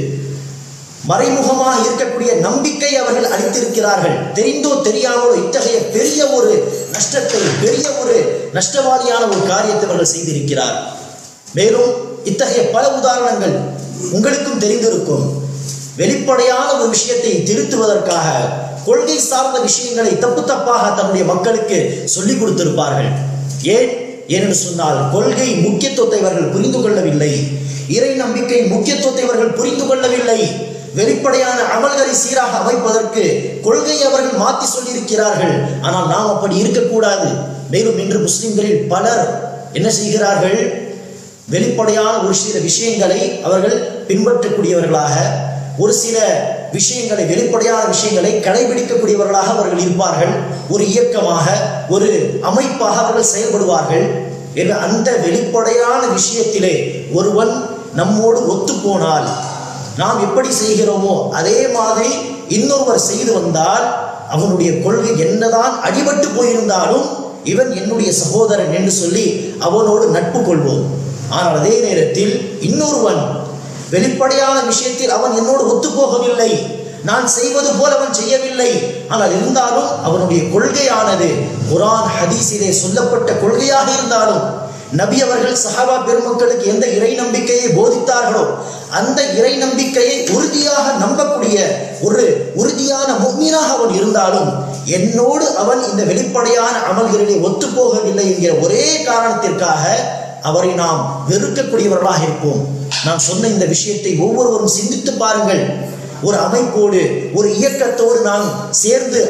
மறைமுகமாக இருக்கக்கூடிய நம்பிக்கை அவர்கள் அளித்திருக்கிறார்கள் தெரிந்தோ தெரியாமலோ இத்தகைய பெரிய ஒரு நஷ்டத்தை பெரிய ஒரு நஷ்டவாதியான ஒரு காரியத்தை அவர்கள் செய்திருக்கிறார் மேலும் இத்தகைய பல உதாரணங்கள் உங்களுக்கும் தெரிந்திருக்கும் வெளிப்படையான ஒரு விஷயத்தை திருத்துவதற்காக கொள்கை சார்ந்த விஷயங்களை தப்பு தப்பாக தன்னுடைய மக்களுக்கு சொல்லிக் கொடுத்திருப்பார்கள் ஏன் ஏனென்று சொன்னால் கொள்கை முக்கியத்துவத்தை அவர்கள் புரிந்து கொள்ளவில்லை இறை நம்பிக்கை முக்கியத்துவத்தை இவர்கள் புரிந்து கொள்ளவில்லை வெளிப்படையான அமல்களை சீராக அமைப்பதற்கு கொள்கையை அவர்கள் மாற்றி சொல்லியிருக்கிறார்கள் ஆனால் நாம் அப்படி இருக்கக்கூடாது மேலும் இன்று முஸ்லிம்களில் பலர் என்ன செய்கிறார்கள் வெளிப்படையான ஒரு சில விஷயங்களை அவர்கள் பின்பற்றக்கூடியவர்களாக ஒரு சில விஷயங்களை வெளிப்படையான விஷயங்களை கடைபிடிக்கக்கூடியவர்களாக அவர்கள் இருப்பார்கள் ஒரு இயக்கமாக ஒரு அமைப்பாக அவர்கள் செயல்படுவார்கள் என்ற அந்த வெளிப்படையான விஷயத்திலே ஒருவன் நம்மோடு ஒத்துப்போனால் நாம் எப்படி செய்கிறோமோ அதே மாதிரி இன்னொருவர் செய்து வந்தால் அவனுடைய கொள்கை என்னதான் அடிபட்டு போயிருந்தாலும் இவன் என்னுடைய சகோதரன் என்று சொல்லி அவனோடு நட்பு கொள்வோம் ஆனால் அதே நேரத்தில் இன்னொருவன் வெளிப்படையான விஷயத்தில் அவன் என்னோடு ஒத்துப்போகவில்லை நான் செய்வது போல அவன் செய்யவில்லை ஆனால் இருந்தாலும் அவனுடைய கொள்கையானது குரான் ஹதீஸிலே சொல்லப்பட்ட கொள்கையாக இருந்தாலும் நபி அவர்கள் சஹாபா பெருமக்களுக்கு எந்த இறை நம்பிக்கையை போதித்தார்களோ அந்த இறை நம்பிக்கையை உறுதியாக நம்பக்கூடிய ஒரு உறுதியான முக்மீனாக அவன் இருந்தாலும் என்னோடு அவன் இந்த வெளிப்படையான அமல்களிலே ஒத்துப்போகவில்லை என்கிற ஒரே காரணத்திற்காக அவரை நாம் வெறுக்கக்கூடியவர்களாக இருப்போம் நான் சொன்ன இந்த விஷயத்தை ஒவ்வொருவரும் சிந்தித்து பாருங்கள் ஒரு அமைப்போடு ஒரு இயக்கத்தோடு நாம் சேர்ந்து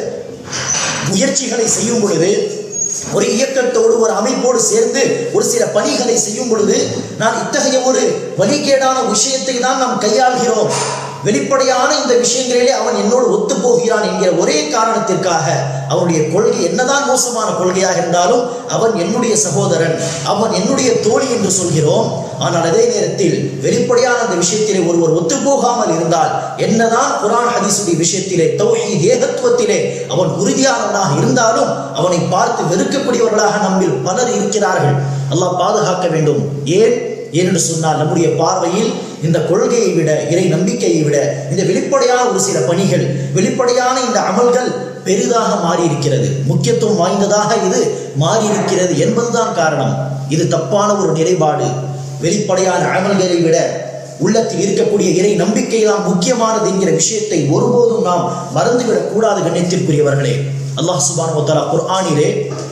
முயற்சிகளை செய்யும் பொழுது ஒரு இயக்கத்தோடு ஒரு அமைப்போடு சேர்ந்து ஒரு சில பணிகளை செய்யும் பொழுது நான் இத்தகைய ஒரு வழிகேடான விஷயத்தை தான் நாம் கையாள்கிறோம் வெளிப்படையான இந்த விஷயங்களிலே அவன் என்னோடு ஒத்து போகிறான் என்கிற ஒரே காரணத்திற்காக அவனுடைய கொள்கை என்னதான் மோசமான கொள்கையாக இருந்தாலும் அவன் என்னுடைய சகோதரன் அவன் என்னுடைய தோழி என்று சொல்கிறோம் ஆனால் அதே நேரத்தில் வெளிப்படையான அந்த விஷயத்திலே ஒருவர் ஒத்துப்போகாமல் இருந்தால் என்னதான் குரான் ஹதீசுடைய விஷயத்திலே தௌஹீத் ஏகத்துவத்திலே அவன் உறுதியானவனாக இருந்தாலும் அவனை பார்த்து வெறுக்கக்கூடியவர்களாக நம்மில் பலர் இருக்கிறார்கள் அல்லாஹ் பாதுகாக்க வேண்டும் ஏன் ஏனென்று சொன்னால் நம்முடைய பார்வையில் இந்த கொள்கையை விட இறை நம்பிக்கையை விட இந்த வெளிப்படையான ஒரு சில பணிகள் வெளிப்படையான இந்த அமல்கள் பெரிதாக மாறி இருக்கிறது முக்கியத்துவம் வாய்ந்ததாக இது மாறி இருக்கிறது என்பதுதான் காரணம் இது தப்பான ஒரு நிலைப்பாடு வெளிப்படையான அமல்களை விட உள்ளத்தில் இருக்கக்கூடிய இறை நம்பிக்கை தான் முக்கியமானது என்கிற விஷயத்தை ஒருபோதும் நாம் மறந்துவிடக் கூடாது கண்ணியத்திற்குரியவர்களே அல்லாஹ் சுபான் தலா குர்ஆனிலே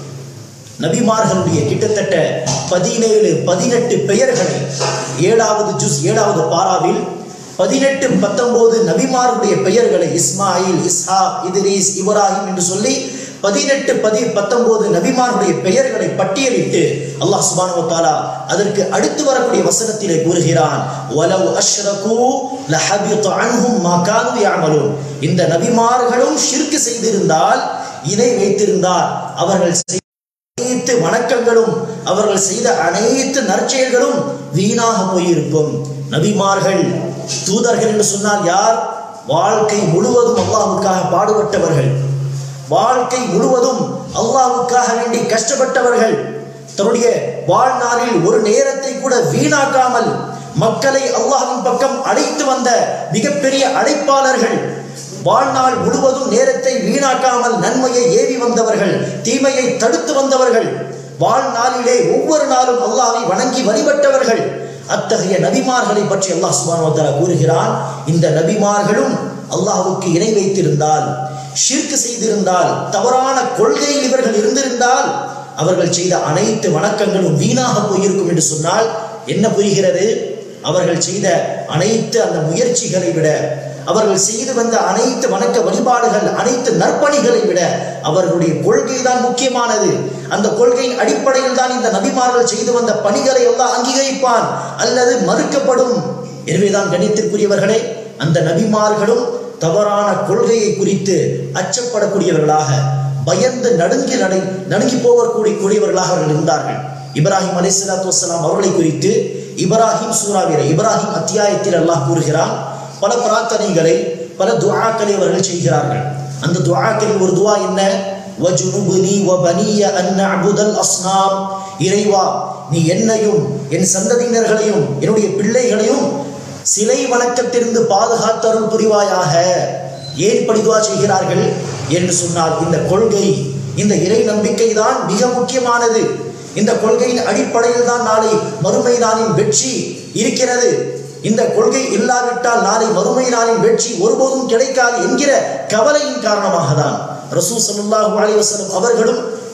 நபிமார்களுடைய கிட்டத்தட்ட பதினேழு பதினெட்டு பெயர்களை ஏழாவது ஜுஸ் ஏழாவது பாராவில் பதினெட்டு பத்தொன்பது நபிமார்களுடைய பெயர்களை இஸ்மாயில் இஸ்ஹா இத்ரீஸ் இப்ராஹிம் என்று சொல்லி பதினெட்டு பதி பத்தொன்பது நபிமார்களுடைய பெயர்களை பட்டியலிட்டு அல்லாஹ் சுபானு தாலா அதற்கு அடுத்து வரக்கூடிய வசனத்திலே கூறுகிறான் வலவ் அஷ்ரகு லஹபித அன்ஹும் மா கானு யஅமலூன் இந்த நபிமார்களும் ஷிர்க் செய்திருந்தால் இணை வைத்திருந்தால் அவர்கள் செய் அனைத்து வணக்கங்களும் அவர்கள் செய்த அனைத்து நற்செயல்களும் வீணாக போயிருக்கும் நபிமார்கள் தூதர்கள் என்று சொன்னால் யார் வாழ்க்கை முழுவதும் அல்லாஹ்வுக்காக பாடுபட்டவர்கள் வாழ்க்கை முழுவதும் அல்லாஹ்வுக்காக வேண்டி கஷ்டப்பட்டவர்கள் தன்னுடைய வாழ்நாளில் ஒரு நேரத்தை கூட வீணாக்காமல் மக்களை அல்லாஹ்வின் பக்கம் அழைத்து வந்த மிகப்பெரிய அழைப்பாளர்கள் வாழ்நாள் முழுவதும் நேரத்தை வீணாக்காமல் நன்மையை ஏவி வந்தவர்கள் தீமையை தடுத்து வந்தவர்கள் வாழ்நாளிலே ஒவ்வொரு நாளும் அல்லாஹ்வை வணங்கி வழிபட்டவர்கள் அத்தகைய நபிமார்களை பற்றி அல்லாஹ் சுபான் கூறுகிறான் இந்த நபிமார்களும் அல்லாஹ்வுக்கு இணை வைத்திருந்தால் ஷிர்க் செய்திருந்தால் தவறான கொள்கையில் இவர்கள் இருந்திருந்தால் அவர்கள் செய்த அனைத்து வணக்கங்களும் வீணாக போயிருக்கும் என்று சொன்னால் என்ன புரிகிறது அவர்கள் செய்த அனைத்து அந்த முயற்சிகளை விட அவர்கள் செய்து வந்த அனைத்து வணக்க வழிபாடுகள் அனைத்து நற்பணிகளை விட அவர்களுடைய கொள்கை தான் முக்கியமானது அந்த கொள்கையின் அடிப்படையில் தான் இந்த நபிமார்கள் செய்து வந்த பணிகளை எல்லாம் அங்கீகரிப்பான் அல்லது மறுக்கப்படும் எனவேதான் கணித்திற்குரியவர்களே அந்த நபிமார்களும் தவறான கொள்கையை குறித்து அச்சப்படக்கூடியவர்களாக பயந்து நடுங்கி நடை நடுங்கி போகக்கூடிய கூடியவர்களாக அவர்கள் இருந்தார்கள் இப்ராஹிம் அலிஸ்லாத்து வசலாம் அவர்களை குறித்து இப்ராஹிம் சூறாவிலே இப்ராஹிம் அத்தியாயத்தில் அல்லாஹ் கூறுகிறான் பல பிரார்த்தனைகளை பல துஆக்களை அவர்கள் செய்கிறார்கள் அந்த துஆக்களில் ஒரு துஆ என்ன வஜுனுபுனி வபனிய அன் நஅபுதல் அஸ்னாம் இறைவா நீ என்னையும் என் சந்ததியினர்களையும் என்னுடைய பிள்ளைகளையும் சிலை வணக்கத்திலிருந்து பாதுகாத்தருள் புரிவாயாக ஏன் இப்படி துஆ செய்கிறார்கள் என்று சொன்னால் இந்த கொள்கை இந்த இறை நம்பிக்கை தான் மிக முக்கியமானது இந்த கொள்கையின் அடிப்படையில் தான் நாளை மறுமை நாளின் வெற்றி இருக்கிறது இந்த கொள்கை இல்லாவிட்டால் நாளை மறுமை நாளின் வெற்றி ஒருபோதும் கிடைக்காது என்கிற கவலையின் காரணமாக தான் ரசூ சல்லாஹூ அலி வசலம் அவர்களும்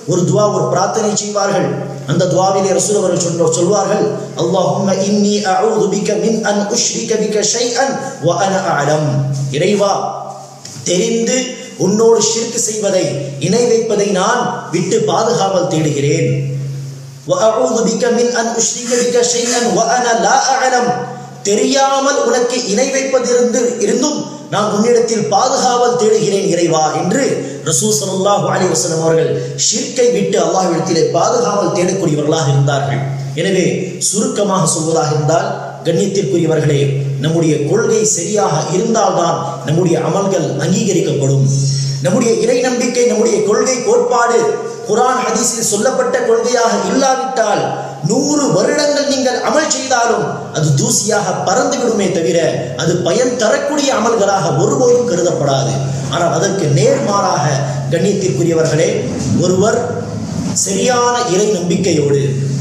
ஒரு துவா ஒரு பிரார்த்தனை செய்வார்கள் அந்த துவாவிலே ரசூல் அவர்கள் சொல்ல சொல்வார்கள் அல்லாஹும்ம இன்னி அஊது பிக மின் அன் உஷ்ரிக பிக ஷைஅன் வ அன அலம் இறைவா தெரிந்து உன்னோடு ஷிர்க் செய்வதை இணை வைப்பதை நான் விட்டு பாதுகாவல் தேடுகிறேன் وأعوذ بك من أن أشرك بك شيئا وأنا لا أعلم தெரியாமல் உனக்கு இணை வைப்பதிருந்து இருந்தும் நான் உன்னிடத்தில் பாதுகாவல் தேடுகிறேன் இறைவா என்று ரசூ ஸல்லல்லாஹு அலைஹி வஸல்லம் அவர்கள் ஷிர்க்கை விட்டு அல்லாஹ்விடத்திலே பாதுகாவல் தேடக்கூடியவர்களாக இருந்தார்கள் எனவே சுருக்கமாக சொல்வதாக இருந்தால் கண்ணியத்திற்குரியவர்களே நம்முடைய கொள்கை சரியாக இருந்தால்தான் நம்முடைய அமல்கள் அங்கீகரிக்கப்படும் நம்முடைய இறை நம்பிக்கை நம்முடைய கொள்கை கோட்பாடு குரான் ஹதீஸில் சொல்லப்பட்ட கொள்கையாக இல்லாவிட்டால் நூறு வருடங்கள் நீங்கள் அமல் செய்தாலும் அது தூசியாக பறந்து விடுமே தவிர அது பயன் தரக்கூடிய அமல்களாக ஒருபோதும் கருதப்படாது ஆனால் அதற்கு நேர்மாறாக கண்ணியத்திற்குரியவர்களே ஒருவர் சரியான இறை நம்பிக்கையோடு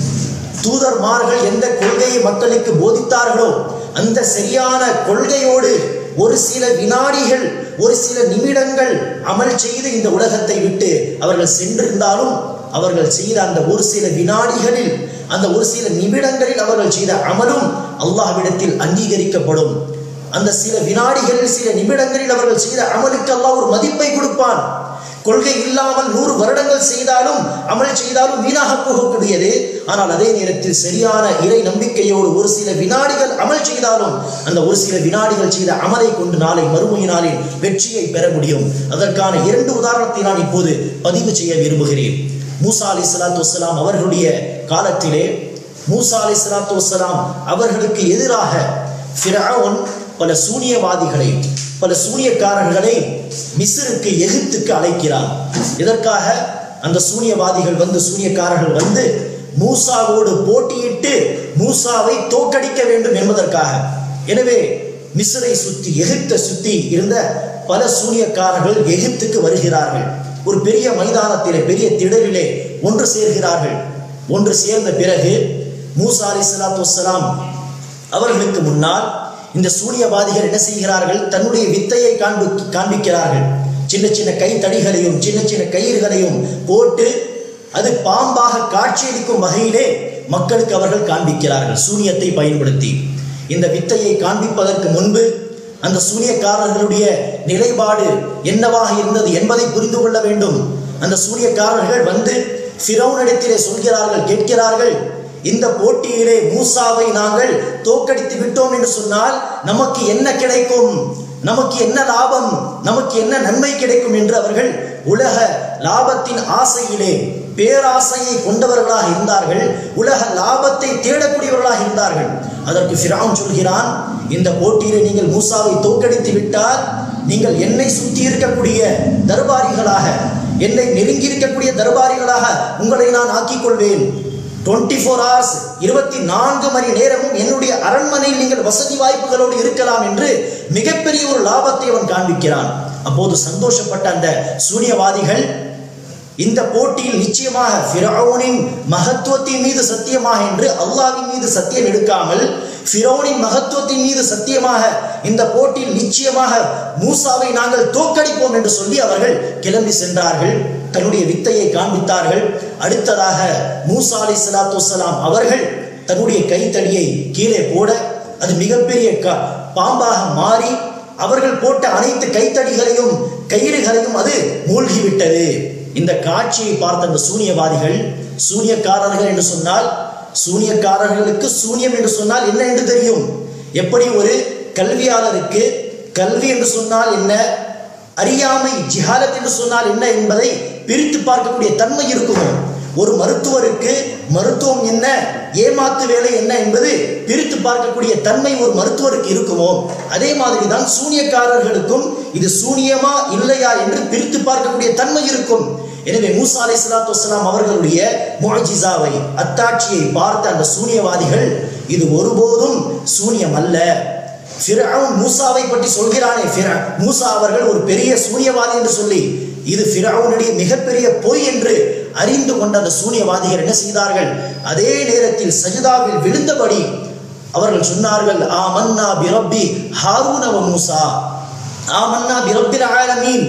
தூதர்மார்கள் எந்த கொள்கையை மக்களுக்கு போதித்தார்களோ அந்த சரியான கொள்கையோடு ஒரு சில வினாடிகள் ஒரு சில நிமிடங்கள் அமல் செய்து இந்த உலகத்தை விட்டு அவர்கள் சென்றிருந்தாலும் அவர்கள் செய்த அந்த ஒரு சில வினாடிகளில் அந்த ஒரு சில நிமிடங்களில் அவர்கள் செய்த அமலும் அல்லாஹ்விடத்தில் அங்கீகரிக்கப்படும் அந்த சில வினாடிகளில் சில நிமிடங்களில் அவர்கள் செய்த அமலுக்கு அல்லாஹ் ஒரு மதிப்பை கொடுப்பான் கொள்கை இல்லாமல் நூறு வருடங்கள் செய்தாலும் அமல் செய்தாலும் வீணாக போகக்கூடியது ஆனால் அதே நேரத்தில் சரியான இறை நம்பிக்கையோடு ஒரு சில வினாடிகள் அமல் செய்தாலும் அந்த ஒரு சில வினாடிகள் செய்த அமலை கொண்டு நாளை மறுமை நாளில் வெற்றியை பெற முடியும் அதற்கான இரண்டு உதாரணத்தை நான் இப்போது பதிவு செய்ய விரும்புகிறேன் மூசா அலி சலாத்து வசலாம் அவர்களுடைய காலத்திலே மூசா அலி சலாத்து வசலாம் அவர்களுக்கு எதிராக ஃபிரௌன் பல சூனியவாதிகளை பல சூனியக்காரர்களை மிஸ்ருக்கு எகிப்துக்கு அழைக்கிறார் இதற்காக அந்த சூனியவாதிகள் வந்து சூனியக்காரர்கள் வந்து மூசாவோடு போட்டியிட்டு மூசாவை தோற்கடிக்க வேண்டும் என்பதற்காக எனவே மிஸ்ரை சுத்தி எகிப்தை சுத்தி இருந்த பல சூனியக்காரர்கள் எகிப்துக்கு வருகிறார்கள் ஒரு பெரிய மைதானத்திலே பெரிய திடலிலே ஒன்று சேர்கிறார்கள் ஒன்று சேர்ந்த பிறகு மூசா அலி சலாத்து வசலாம் அவர்களுக்கு முன்னால் இந்த சூனியவாதிகள் என்ன செய்கிறார்கள் தன்னுடைய வித்தையை காண்பி காண்பிக்கிறார்கள் சின்ன சின்ன கைத்தடிகளையும் சின்ன சின்ன கயிறுகளையும் போட்டு அது பாம்பாக காட்சியளிக்கும் வகையிலே மக்களுக்கு அவர்கள் காண்பிக்கிறார்கள் சூனியத்தை பயன்படுத்தி இந்த வித்தையை காண்பிப்பதற்கு முன்பு அந்த சூனியக்காரர்களுடைய நிலைப்பாடு என்னவாக இருந்தது என்பதை புரிந்து கொள்ள வேண்டும் அந்த சூனியக்காரர்கள் வந்து ஃபிரௌனிடத்திலே சொல்கிறார்கள் கேட்கிறார்கள் இந்த போட்டியிலே மூசாவை நாங்கள் தோக்கடித்து விட்டோம் என்று சொன்னால் நமக்கு என்ன கிடைக்கும் நமக்கு என்ன லாபம் நமக்கு என்ன நன்மை கிடைக்கும் என்று அவர்கள் உலக லாபத்தின் ஆசையிலே பேராசையை கொண்டவர்களாக இருந்தார்கள் உலக லாபத்தை தேடக்கூடியவர்களாக இருந்தார்கள் அதற்கு ஃபிரௌன் சொல்கிறான் இந்த போட்டியிலே நீங்கள் மூசாவை தோக்கடித்து விட்டால் நீங்கள் என்னை சுற்றி இருக்கக்கூடிய தர்பாரிகளாக என்னை நெருங்கி இருக்கக்கூடிய தர்பாரிகளாக உங்களை நான் ஆக்கிக் கொள்வேன் டுவெண்ட்டி ஃபோர் ஹவர்ஸ் இருபத்தி நான்கு மணி நேரமும் என்னுடைய அரண்மனையில் நீங்கள் வசதி வாய்ப்புகளோடு இருக்கலாம் என்று மிகப்பெரிய ஒரு லாபத்தை அவன் காண்பிக்கிறான் அப்போது சந்தோஷப்பட்ட அந்த சூனியவாதிகள் இந்த போட்டியில் நிச்சயமாக ஃபிரௌனின் மகத்துவத்தின் மீது சத்தியமாக என்று அல்லாவின் மீது சத்தியம் எடுக்காமல் ஃபிரௌனின் மகத்துவத்தின் மீது சத்தியமாக இந்த போட்டியில் நிச்சயமாக மூசாவை நாங்கள் தோற்கடிப்போம் என்று சொல்லி அவர்கள் கிளம்பி சென்றார்கள் தன்னுடைய வித்தையை காண்பித்தார்கள் அடுத்ததாக மூசா அலி சலாத்து வசலாம் அவர்கள் தன்னுடைய கைத்தடியை கீழே போட அது மிகப்பெரிய க பாம்பாக மாறி அவர்கள் போட்ட அனைத்து கைத்தடிகளையும் கயிறுகளையும் அது மூழ்கிவிட்டது இந்த காட்சியை பார்த்த அந்த சூனியவாதிகள் சூனியக்காரர்கள் என்று சொன்னால் சூனியக்காரர்களுக்கு சூனியம் என்று சொன்னால் என்ன என்று தெரியும் எப்படி ஒரு கல்வியாளருக்கு கல்வி என்று சொன்னால் என்ன அறியாமை ஜிஹாலத் என்று சொன்னால் என்ன என்பதை பிரித்து பார்க்கக்கூடிய தன்மை இருக்குமோ ஒரு மருத்துவருக்கு மருத்துவம் என்ன ஏமாத்து வேலை என்ன என்பது பிரித்து பார்க்கக்கூடிய தன்மை ஒரு மருத்துவருக்கு இருக்குமோ அதே மாதிரி தான் சூனியக்காரர்களுக்கும் இது சூனியமா இல்லையா என்று பிரித்து பார்க்கக்கூடிய தன்மை இருக்கும் எனவே மூசா அலை சலாத்து வசலாம் அவர்களுடைய முஜிசாவை அத்தாட்சியை பார்த்த அந்த சூனியவாதிகள் இது ஒருபோதும் சூனியம் அல்ல ஃபிரௌன் மூசாவை பற்றி சொல்கிறானே ஃபிர- மூசா அவர்கள் ஒரு பெரிய சூனியவாதி என்று சொல்லி இது ஃபிரௌனுடைய மிகப்பெரிய பொய் என்று அறிந்து கொண்ட அந்த சூனியவாதிகள் என்ன செய்தார்கள் அதே நேரத்தில் சஜிதாவில் விழுந்தபடி அவர்கள் சொன்னார்கள் ஆமன்னா பிரப்பி ஹாரூன வ மூசா ஆமன்னா பிரப்பில் ஆலமீன்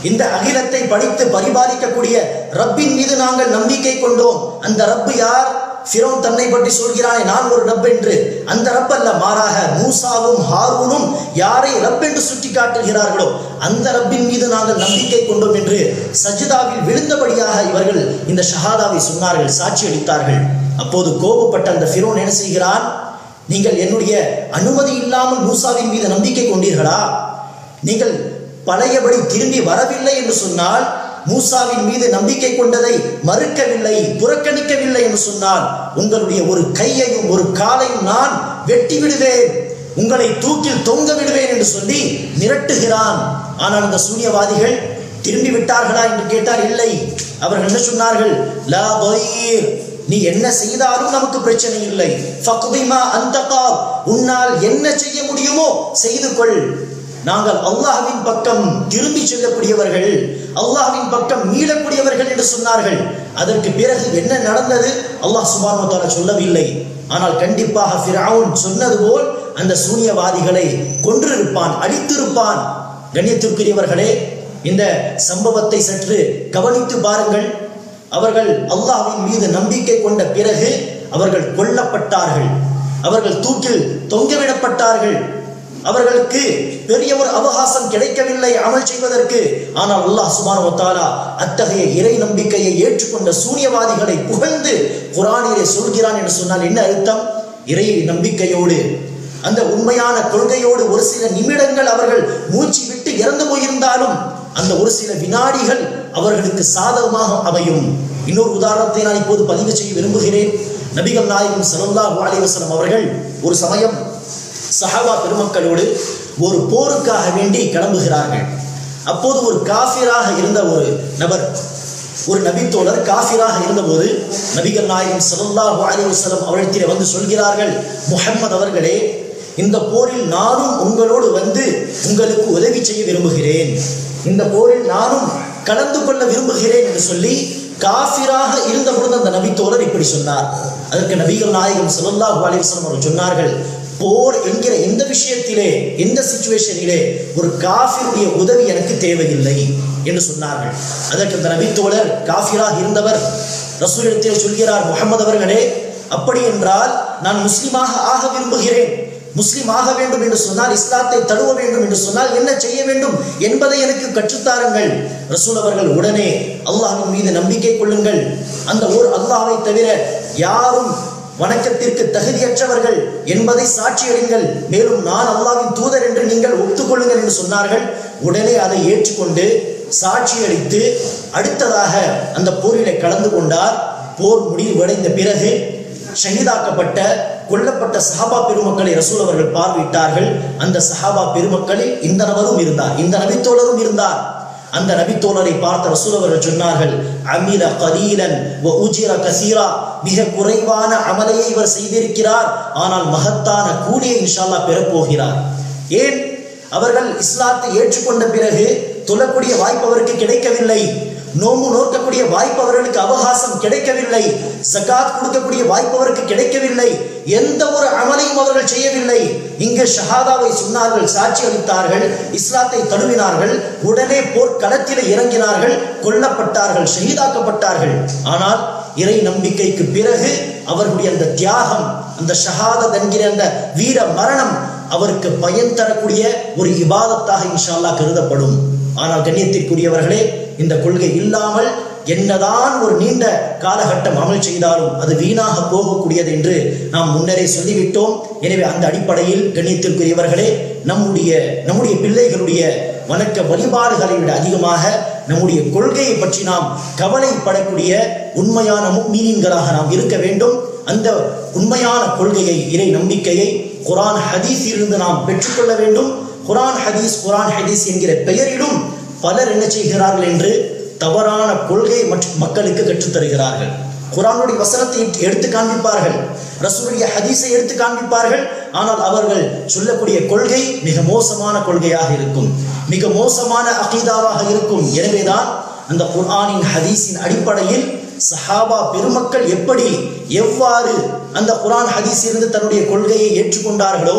இந்த அகிலத்தை படித்து பரிபாலிக்கக்கூடிய ரப்பின் மீது நாங்கள் நம்பிக்கை கொண்டோம் அந்த ரப்பு யார் ஃபிரௌன் தன்னை பற்றி சொல்கிறானே நான் ஒரு ரப் என்று அந்த ரப் அல்ல மாறாக மூசாவும் ஹாரூனும் யாரை ரப் என்று சுட்டி காட்டுகிறார்களோ அந்த ரப்பின் மீது நாங்கள் நம்பிக்கை கொண்டோம் என்று சஜிதாவில் விழுந்தபடியாக இவர்கள் இந்த ஷஹாதாவை சொன்னார்கள் சாட்சி அளித்தார்கள் அப்போது கோபப்பட்ட அந்த ஃபிரோன் என்ன செய்கிறான் நீங்கள் என்னுடைய அனுமதி இல்லாமல் மூசாவின் மீது நம்பிக்கை கொண்டீர்களா நீங்கள் பழையபடி திரும்பி வரவில்லை என்று சொன்னால் மூசாவின் மீது நம்பிக்கை கொண்டதை மறுக்கவில்லை புறக்கணிக்கவில்லை என்று சொன்னால் உங்களுடைய ஒரு கையையும் ஒரு காலையும் நான் வெட்டி விடுவேன் உங்களை தூக்கில் தொங்க விடுவேன் என்று சொல்லி மிரட்டுகிறான் ஆனால் அந்த சூனியவாதிகள் திரும்பி விட்டார்களா என்று கேட்டால் இல்லை அவர்கள் என்ன சொன்னார்கள் லா பைர் நீ என்ன செய்தாலும் நமக்கு பிரச்சனை இல்லை ஃபக்திமா அந்தகா உன்னால் என்ன செய்ய முடியுமோ செய்து கொள் நாங்கள் அல்லாஹ்வின் பக்கம் திரும்பி செல்லக்கூடியவர்கள் அல்லாஹ்வின் பக்கம் மீளக்கூடியவர்கள் என்று சொன்னார்கள் அதற்கு பிறகு என்ன நடந்தது அல்லாஹ் சுபானு தாலா சொல்லவில்லை ஆனால் கண்டிப்பாக ஃபிரவுன் சொன்னது போல் அந்த சூனியவாதிகளை கொன்றிருப்பான் அழித்திருப்பான் கண்ணியத்திற்குரியவர்களே இந்த சம்பவத்தை சற்று கவனித்து பாருங்கள் அவர்கள் அல்லாஹ்வின் மீது நம்பிக்கை கொண்ட பிறகு அவர்கள் கொல்லப்பட்டார்கள் அவர்கள் தூக்கில் தொங்கவிடப்பட்டார்கள் அவர்களுக்கு பெரிய ஒரு அவகாசம் கிடைக்கவில்லை அமல் செய்வதற்கு ஆனால் அல்லாஹ் சுபானு வத்தாலா அத்தகைய இறை நம்பிக்கையை ஏற்றுக்கொண்ட சூனியவாதிகளை புகழ்ந்து குரானிலே சொல்கிறான் என்று சொன்னால் என்ன அர்த்தம் இறை நம்பிக்கையோடு அந்த உண்மையான கொள்கையோடு ஒரு சில நிமிடங்கள் அவர்கள் மூச்சு விட்டு இறந்து போயிருந்தாலும் அந்த ஒரு சில வினாடிகள் அவர்களுக்கு சாதகமாக அமையும் இன்னொரு உதாரணத்தை நான் இப்போது பதிவு செய்ய விரும்புகிறேன் நபிகள் நாயகம் ஸல்லல்லாஹு அலைஹி வஸல்லம் அவர்கள் ஒரு சமயம் சஹாபா பெருமக்களோடு ஒரு போருக்காக வேண்டி கிளம்புகிறார்கள் அப்போது ஒரு காஃபிராக இருந்த ஒரு நபர் ஒரு நபித்தோழர் காஃபிராக இருந்தபோது நபிகள் நாயகம் ஸல்லல்லாஹு அலைஹி வஸல்லம் அவரிடத்திலே வந்து சொல்கிறார்கள் முஹம்மது அவர்களே இந்த போரில் நானும் உங்களோடு வந்து உங்களுக்கு உதவி செய்ய விரும்புகிறேன் இந்த போரில் நானும் கலந்து கொள்ள விரும்புகிறேன் என்று சொல்லி காஃபிராக இருந்த பொழுது அந்த நபித்தோழர் இப்படி சொன்னார் அதற்கு நபிகள் நாயகம் ஸல்லல்லாஹு அலைஹி வஸல்லம் அவர்கள் சொன்னார்கள் போர் என்கிற எந்த விஷயத்திலே எந்த சிச்சுவேஷனிலே ஒரு காஃபிருடைய உதவி எனக்கு தேவையில்லை என்று சொன்னார்கள் அதற்கு அந்த நபித்தோழர் காஃபிராக இருந்தவர் ரசூலிடத்தில் சொல்கிறார் முகமது அவர்களே அப்படி என்றால் நான் முஸ்லிமாக ஆக விரும்புகிறேன் முஸ்லிம் ஆக வேண்டும் என்று சொன்னால் இஸ்லாத்தை தழுவ வேண்டும் என்று சொன்னால் என்ன செய்ய வேண்டும் என்பதை எனக்கு கற்றுத்தாருங்கள் ரசூல் அவர்கள் உடனே அல்லாஹ்வின் மீது நம்பிக்கை கொள்ளுங்கள் அந்த ஓர் அல்லாஹ்வை தவிர யாரும் வணக்கத்திற்கு தகுதியற்றவர்கள் என்பதை சாட்சியடுங்கள் மேலும் நான் அல்லாஹ்வின் தூதர் என்று நீங்கள் ஒத்துக்கொள்ளுங்கள் என்று சொன்னார்கள் உடனே அதை ஏற்றுக்கொண்டு சாட்சியளித்து அடுத்ததாக அந்த போரிலே கலந்து கொண்டார் போர் முடிவடைந்த பிறகு ஷஹீதாக்கப்பட்ட கொல்லப்பட்ட சஹாபா பெருமக்களை ரசூல் அவர்கள் பார்வையிட்டார்கள் அந்த சஹாபா பெருமக்களில் இந்த நபரும் இருந்தார் இந்த நபித்தோழரும் இருந்தார் அந்த நபித்தோழரை பார்த்த ரசூல் அவர்கள் சொன்னார்கள் அமில கலீலன் வ உஜிர கசீரா மிக குறைவான அமலையை இவர் செய்திருக்கிறார் ஆனால் மகத்தான கூலியை இன்ஷால்லா பெறப்போகிறார் ஏன் அவர்கள் இஸ்லாத்தை ஏற்றுக்கொண்ட பிறகு தொழக்கூடிய வாய்ப்பு அவருக்கு கிடைக்கவில்லை நோம்பு நோக்கக்கூடிய வாய்ப்பு அவர்களுக்கு அவகாசம் கிடைக்கவில்லை ஜகாத் கொடுக்கக்கூடிய வாய்ப்பு அவருக்கு கிடைக்கவில்லை எந்த ஒரு அமலையும் அவர்கள் செய்யவில்லை இங்கு ஷஹாதாவை சொன்னார்கள் சாட்சி அளித்தார்கள் இஸ்லாத்தை தழுவினார்கள் உடனே போர்க்களத்தில் இறங்கினார்கள் கொல்லப்பட்டார்கள் ஷஹீதாக்கப்பட்டார்கள் ஆனால் இறை நம்பிக்கைக்கு பிறகு அவர்களுடைய அந்த தியாகம் அந்த ஷஹாதத் என்கிற அந்த வீர மரணம் அவருக்கு பயன் தரக்கூடிய ஒரு இபாதத்தாக இன்ஷா அல்லாஹ் கருதப்படும் ஆனால் கண்ணியத்திற்குரியவர்களே இந்த கொள்கை இல்லாமல் என்னதான் ஒரு நீண்ட காலகட்டம் அமல் செய்தாலும் அது வீணாக போகக்கூடியது என்று நாம் முன்னரே சொல்லிவிட்டோம் எனவே அந்த அடிப்படையில் கண்ணியத்திற்குரியவர்களே நம்முடைய நம்முடைய பிள்ளைகளுடைய வணக்க வழிபாடுகளை விட அதிகமாக நம்முடைய கொள்கையை பற்றி நாம் கவலைப்படக்கூடிய உண்மையான மீனின்களாக நாம் இருக்க வேண்டும் அந்த உண்மையான கொள்கையை இறை நம்பிக்கையை குரான் ஹதீஸிலிருந்து நாம் பெற்றுக்கொள்ள வேண்டும் குரான் ஹதீஸ் குரான் ஹதீஸ் என்கிற பெயரிலும் பலர் என்ன செய்கிறார்கள் என்று தவறான கொள்கையை மற்ற மக்களுக்கு கற்றுத் தருகிறார்கள் குரானுடைய வசனத்தை எடுத்து காண்பிப்பார்கள் ரசூலுடைய ஹதீஸை எடுத்து காண்பிப்பார்கள் ஆனால் அவர்கள் சொல்லக்கூடிய கொள்கை மிக மோசமான கொள்கையாக இருக்கும் மிக மோசமான அகீதாவாக இருக்கும் எனவேதான் அந்த குர்ஆனின் ஹதீஸின் அடிப்படையில் சஹாபா பெருமக்கள் எப்படி எவ்வாறு அந்த குரான் ஹதீஸிலிருந்து தன்னுடைய கொள்கையை ஏற்றுக்கொண்டார்களோ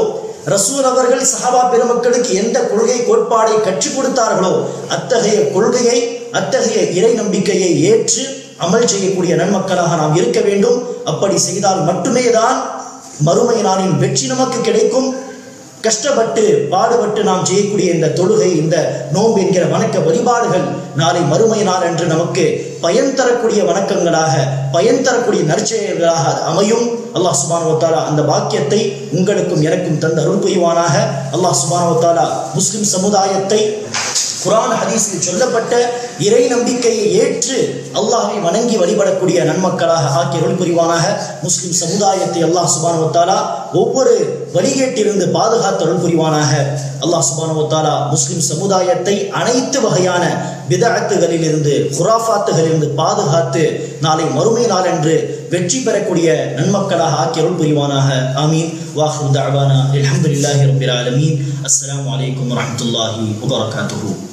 ரசூல் அவர்கள் சஹாபா பெருமக்களுக்கு எந்த கொள்கை கோட்பாடை கற்றுக் கொடுத்தார்களோ அத்தகைய கொள்கையை அத்தகைய இறை நம்பிக்கையை ஏற்று அமல் செய்யக்கூடிய நன்மக்களாக நாம் இருக்க வேண்டும் அப்படி செய்தால் மட்டுமே தான் மறுமை நாளின் வெற்றி நமக்கு கிடைக்கும் கஷ்டப்பட்டு பாடுபட்டு நாம் செய்யக்கூடிய இந்த தொழுகை இந்த நோன்பு என்கிற வணக்க வழிபாடுகள் நாளை மறுமை நாள் என்று நமக்கு பயன் தரக்கூடிய வணக்கங்களாக பயன் தரக்கூடிய நற்செயல்களாக அது அமையும் அல்லாஹ் சுபானு தாலா அந்த பாக்கியத்தை உங்களுக்கும் எனக்கும் தந்த அருள் புரிவானாக அல்லாஹ் சுபானு தாலா முஸ்லிம் சமுதாயத்தை குரான் ஹதீஸில் சொல்லப்பட்ட இறை நம்பிக்கையை ஏற்று அல்லாஹை வணங்கி வழிபடக்கூடிய நன்மக்களாக ஆக்கி அருள் புரிவானாக முஸ்லிம் சமுதாயத்தை அல்லாஹ் சுபானு தாலா ஒவ்வொரு வழிகேட்டிலிருந்து பாதுகாத்து அருள் புரிவானாக அல்லாஹ் சுபானு தாலா முஸ்லிம் சமுதாயத்தை அனைத்து வகையான பிதஅத்துகளிலிருந்து குராஃபாத்துகளிலிருந்து பாதுகாத்து நாளை மறுமை நாளன்று வெற்றி பெறக்கூடிய நன்மக்களாக ஆக்கி அருள் புரிவானாக ஆமீன் வாஹு தஅவானா அல்ஹம்துலில்லாஹி ரப்பில் ஆலமீன் அஸ்ஸலாமு அலைக்கும் வரஹ்மத்துல்லாஹி வபரகாத்துஹு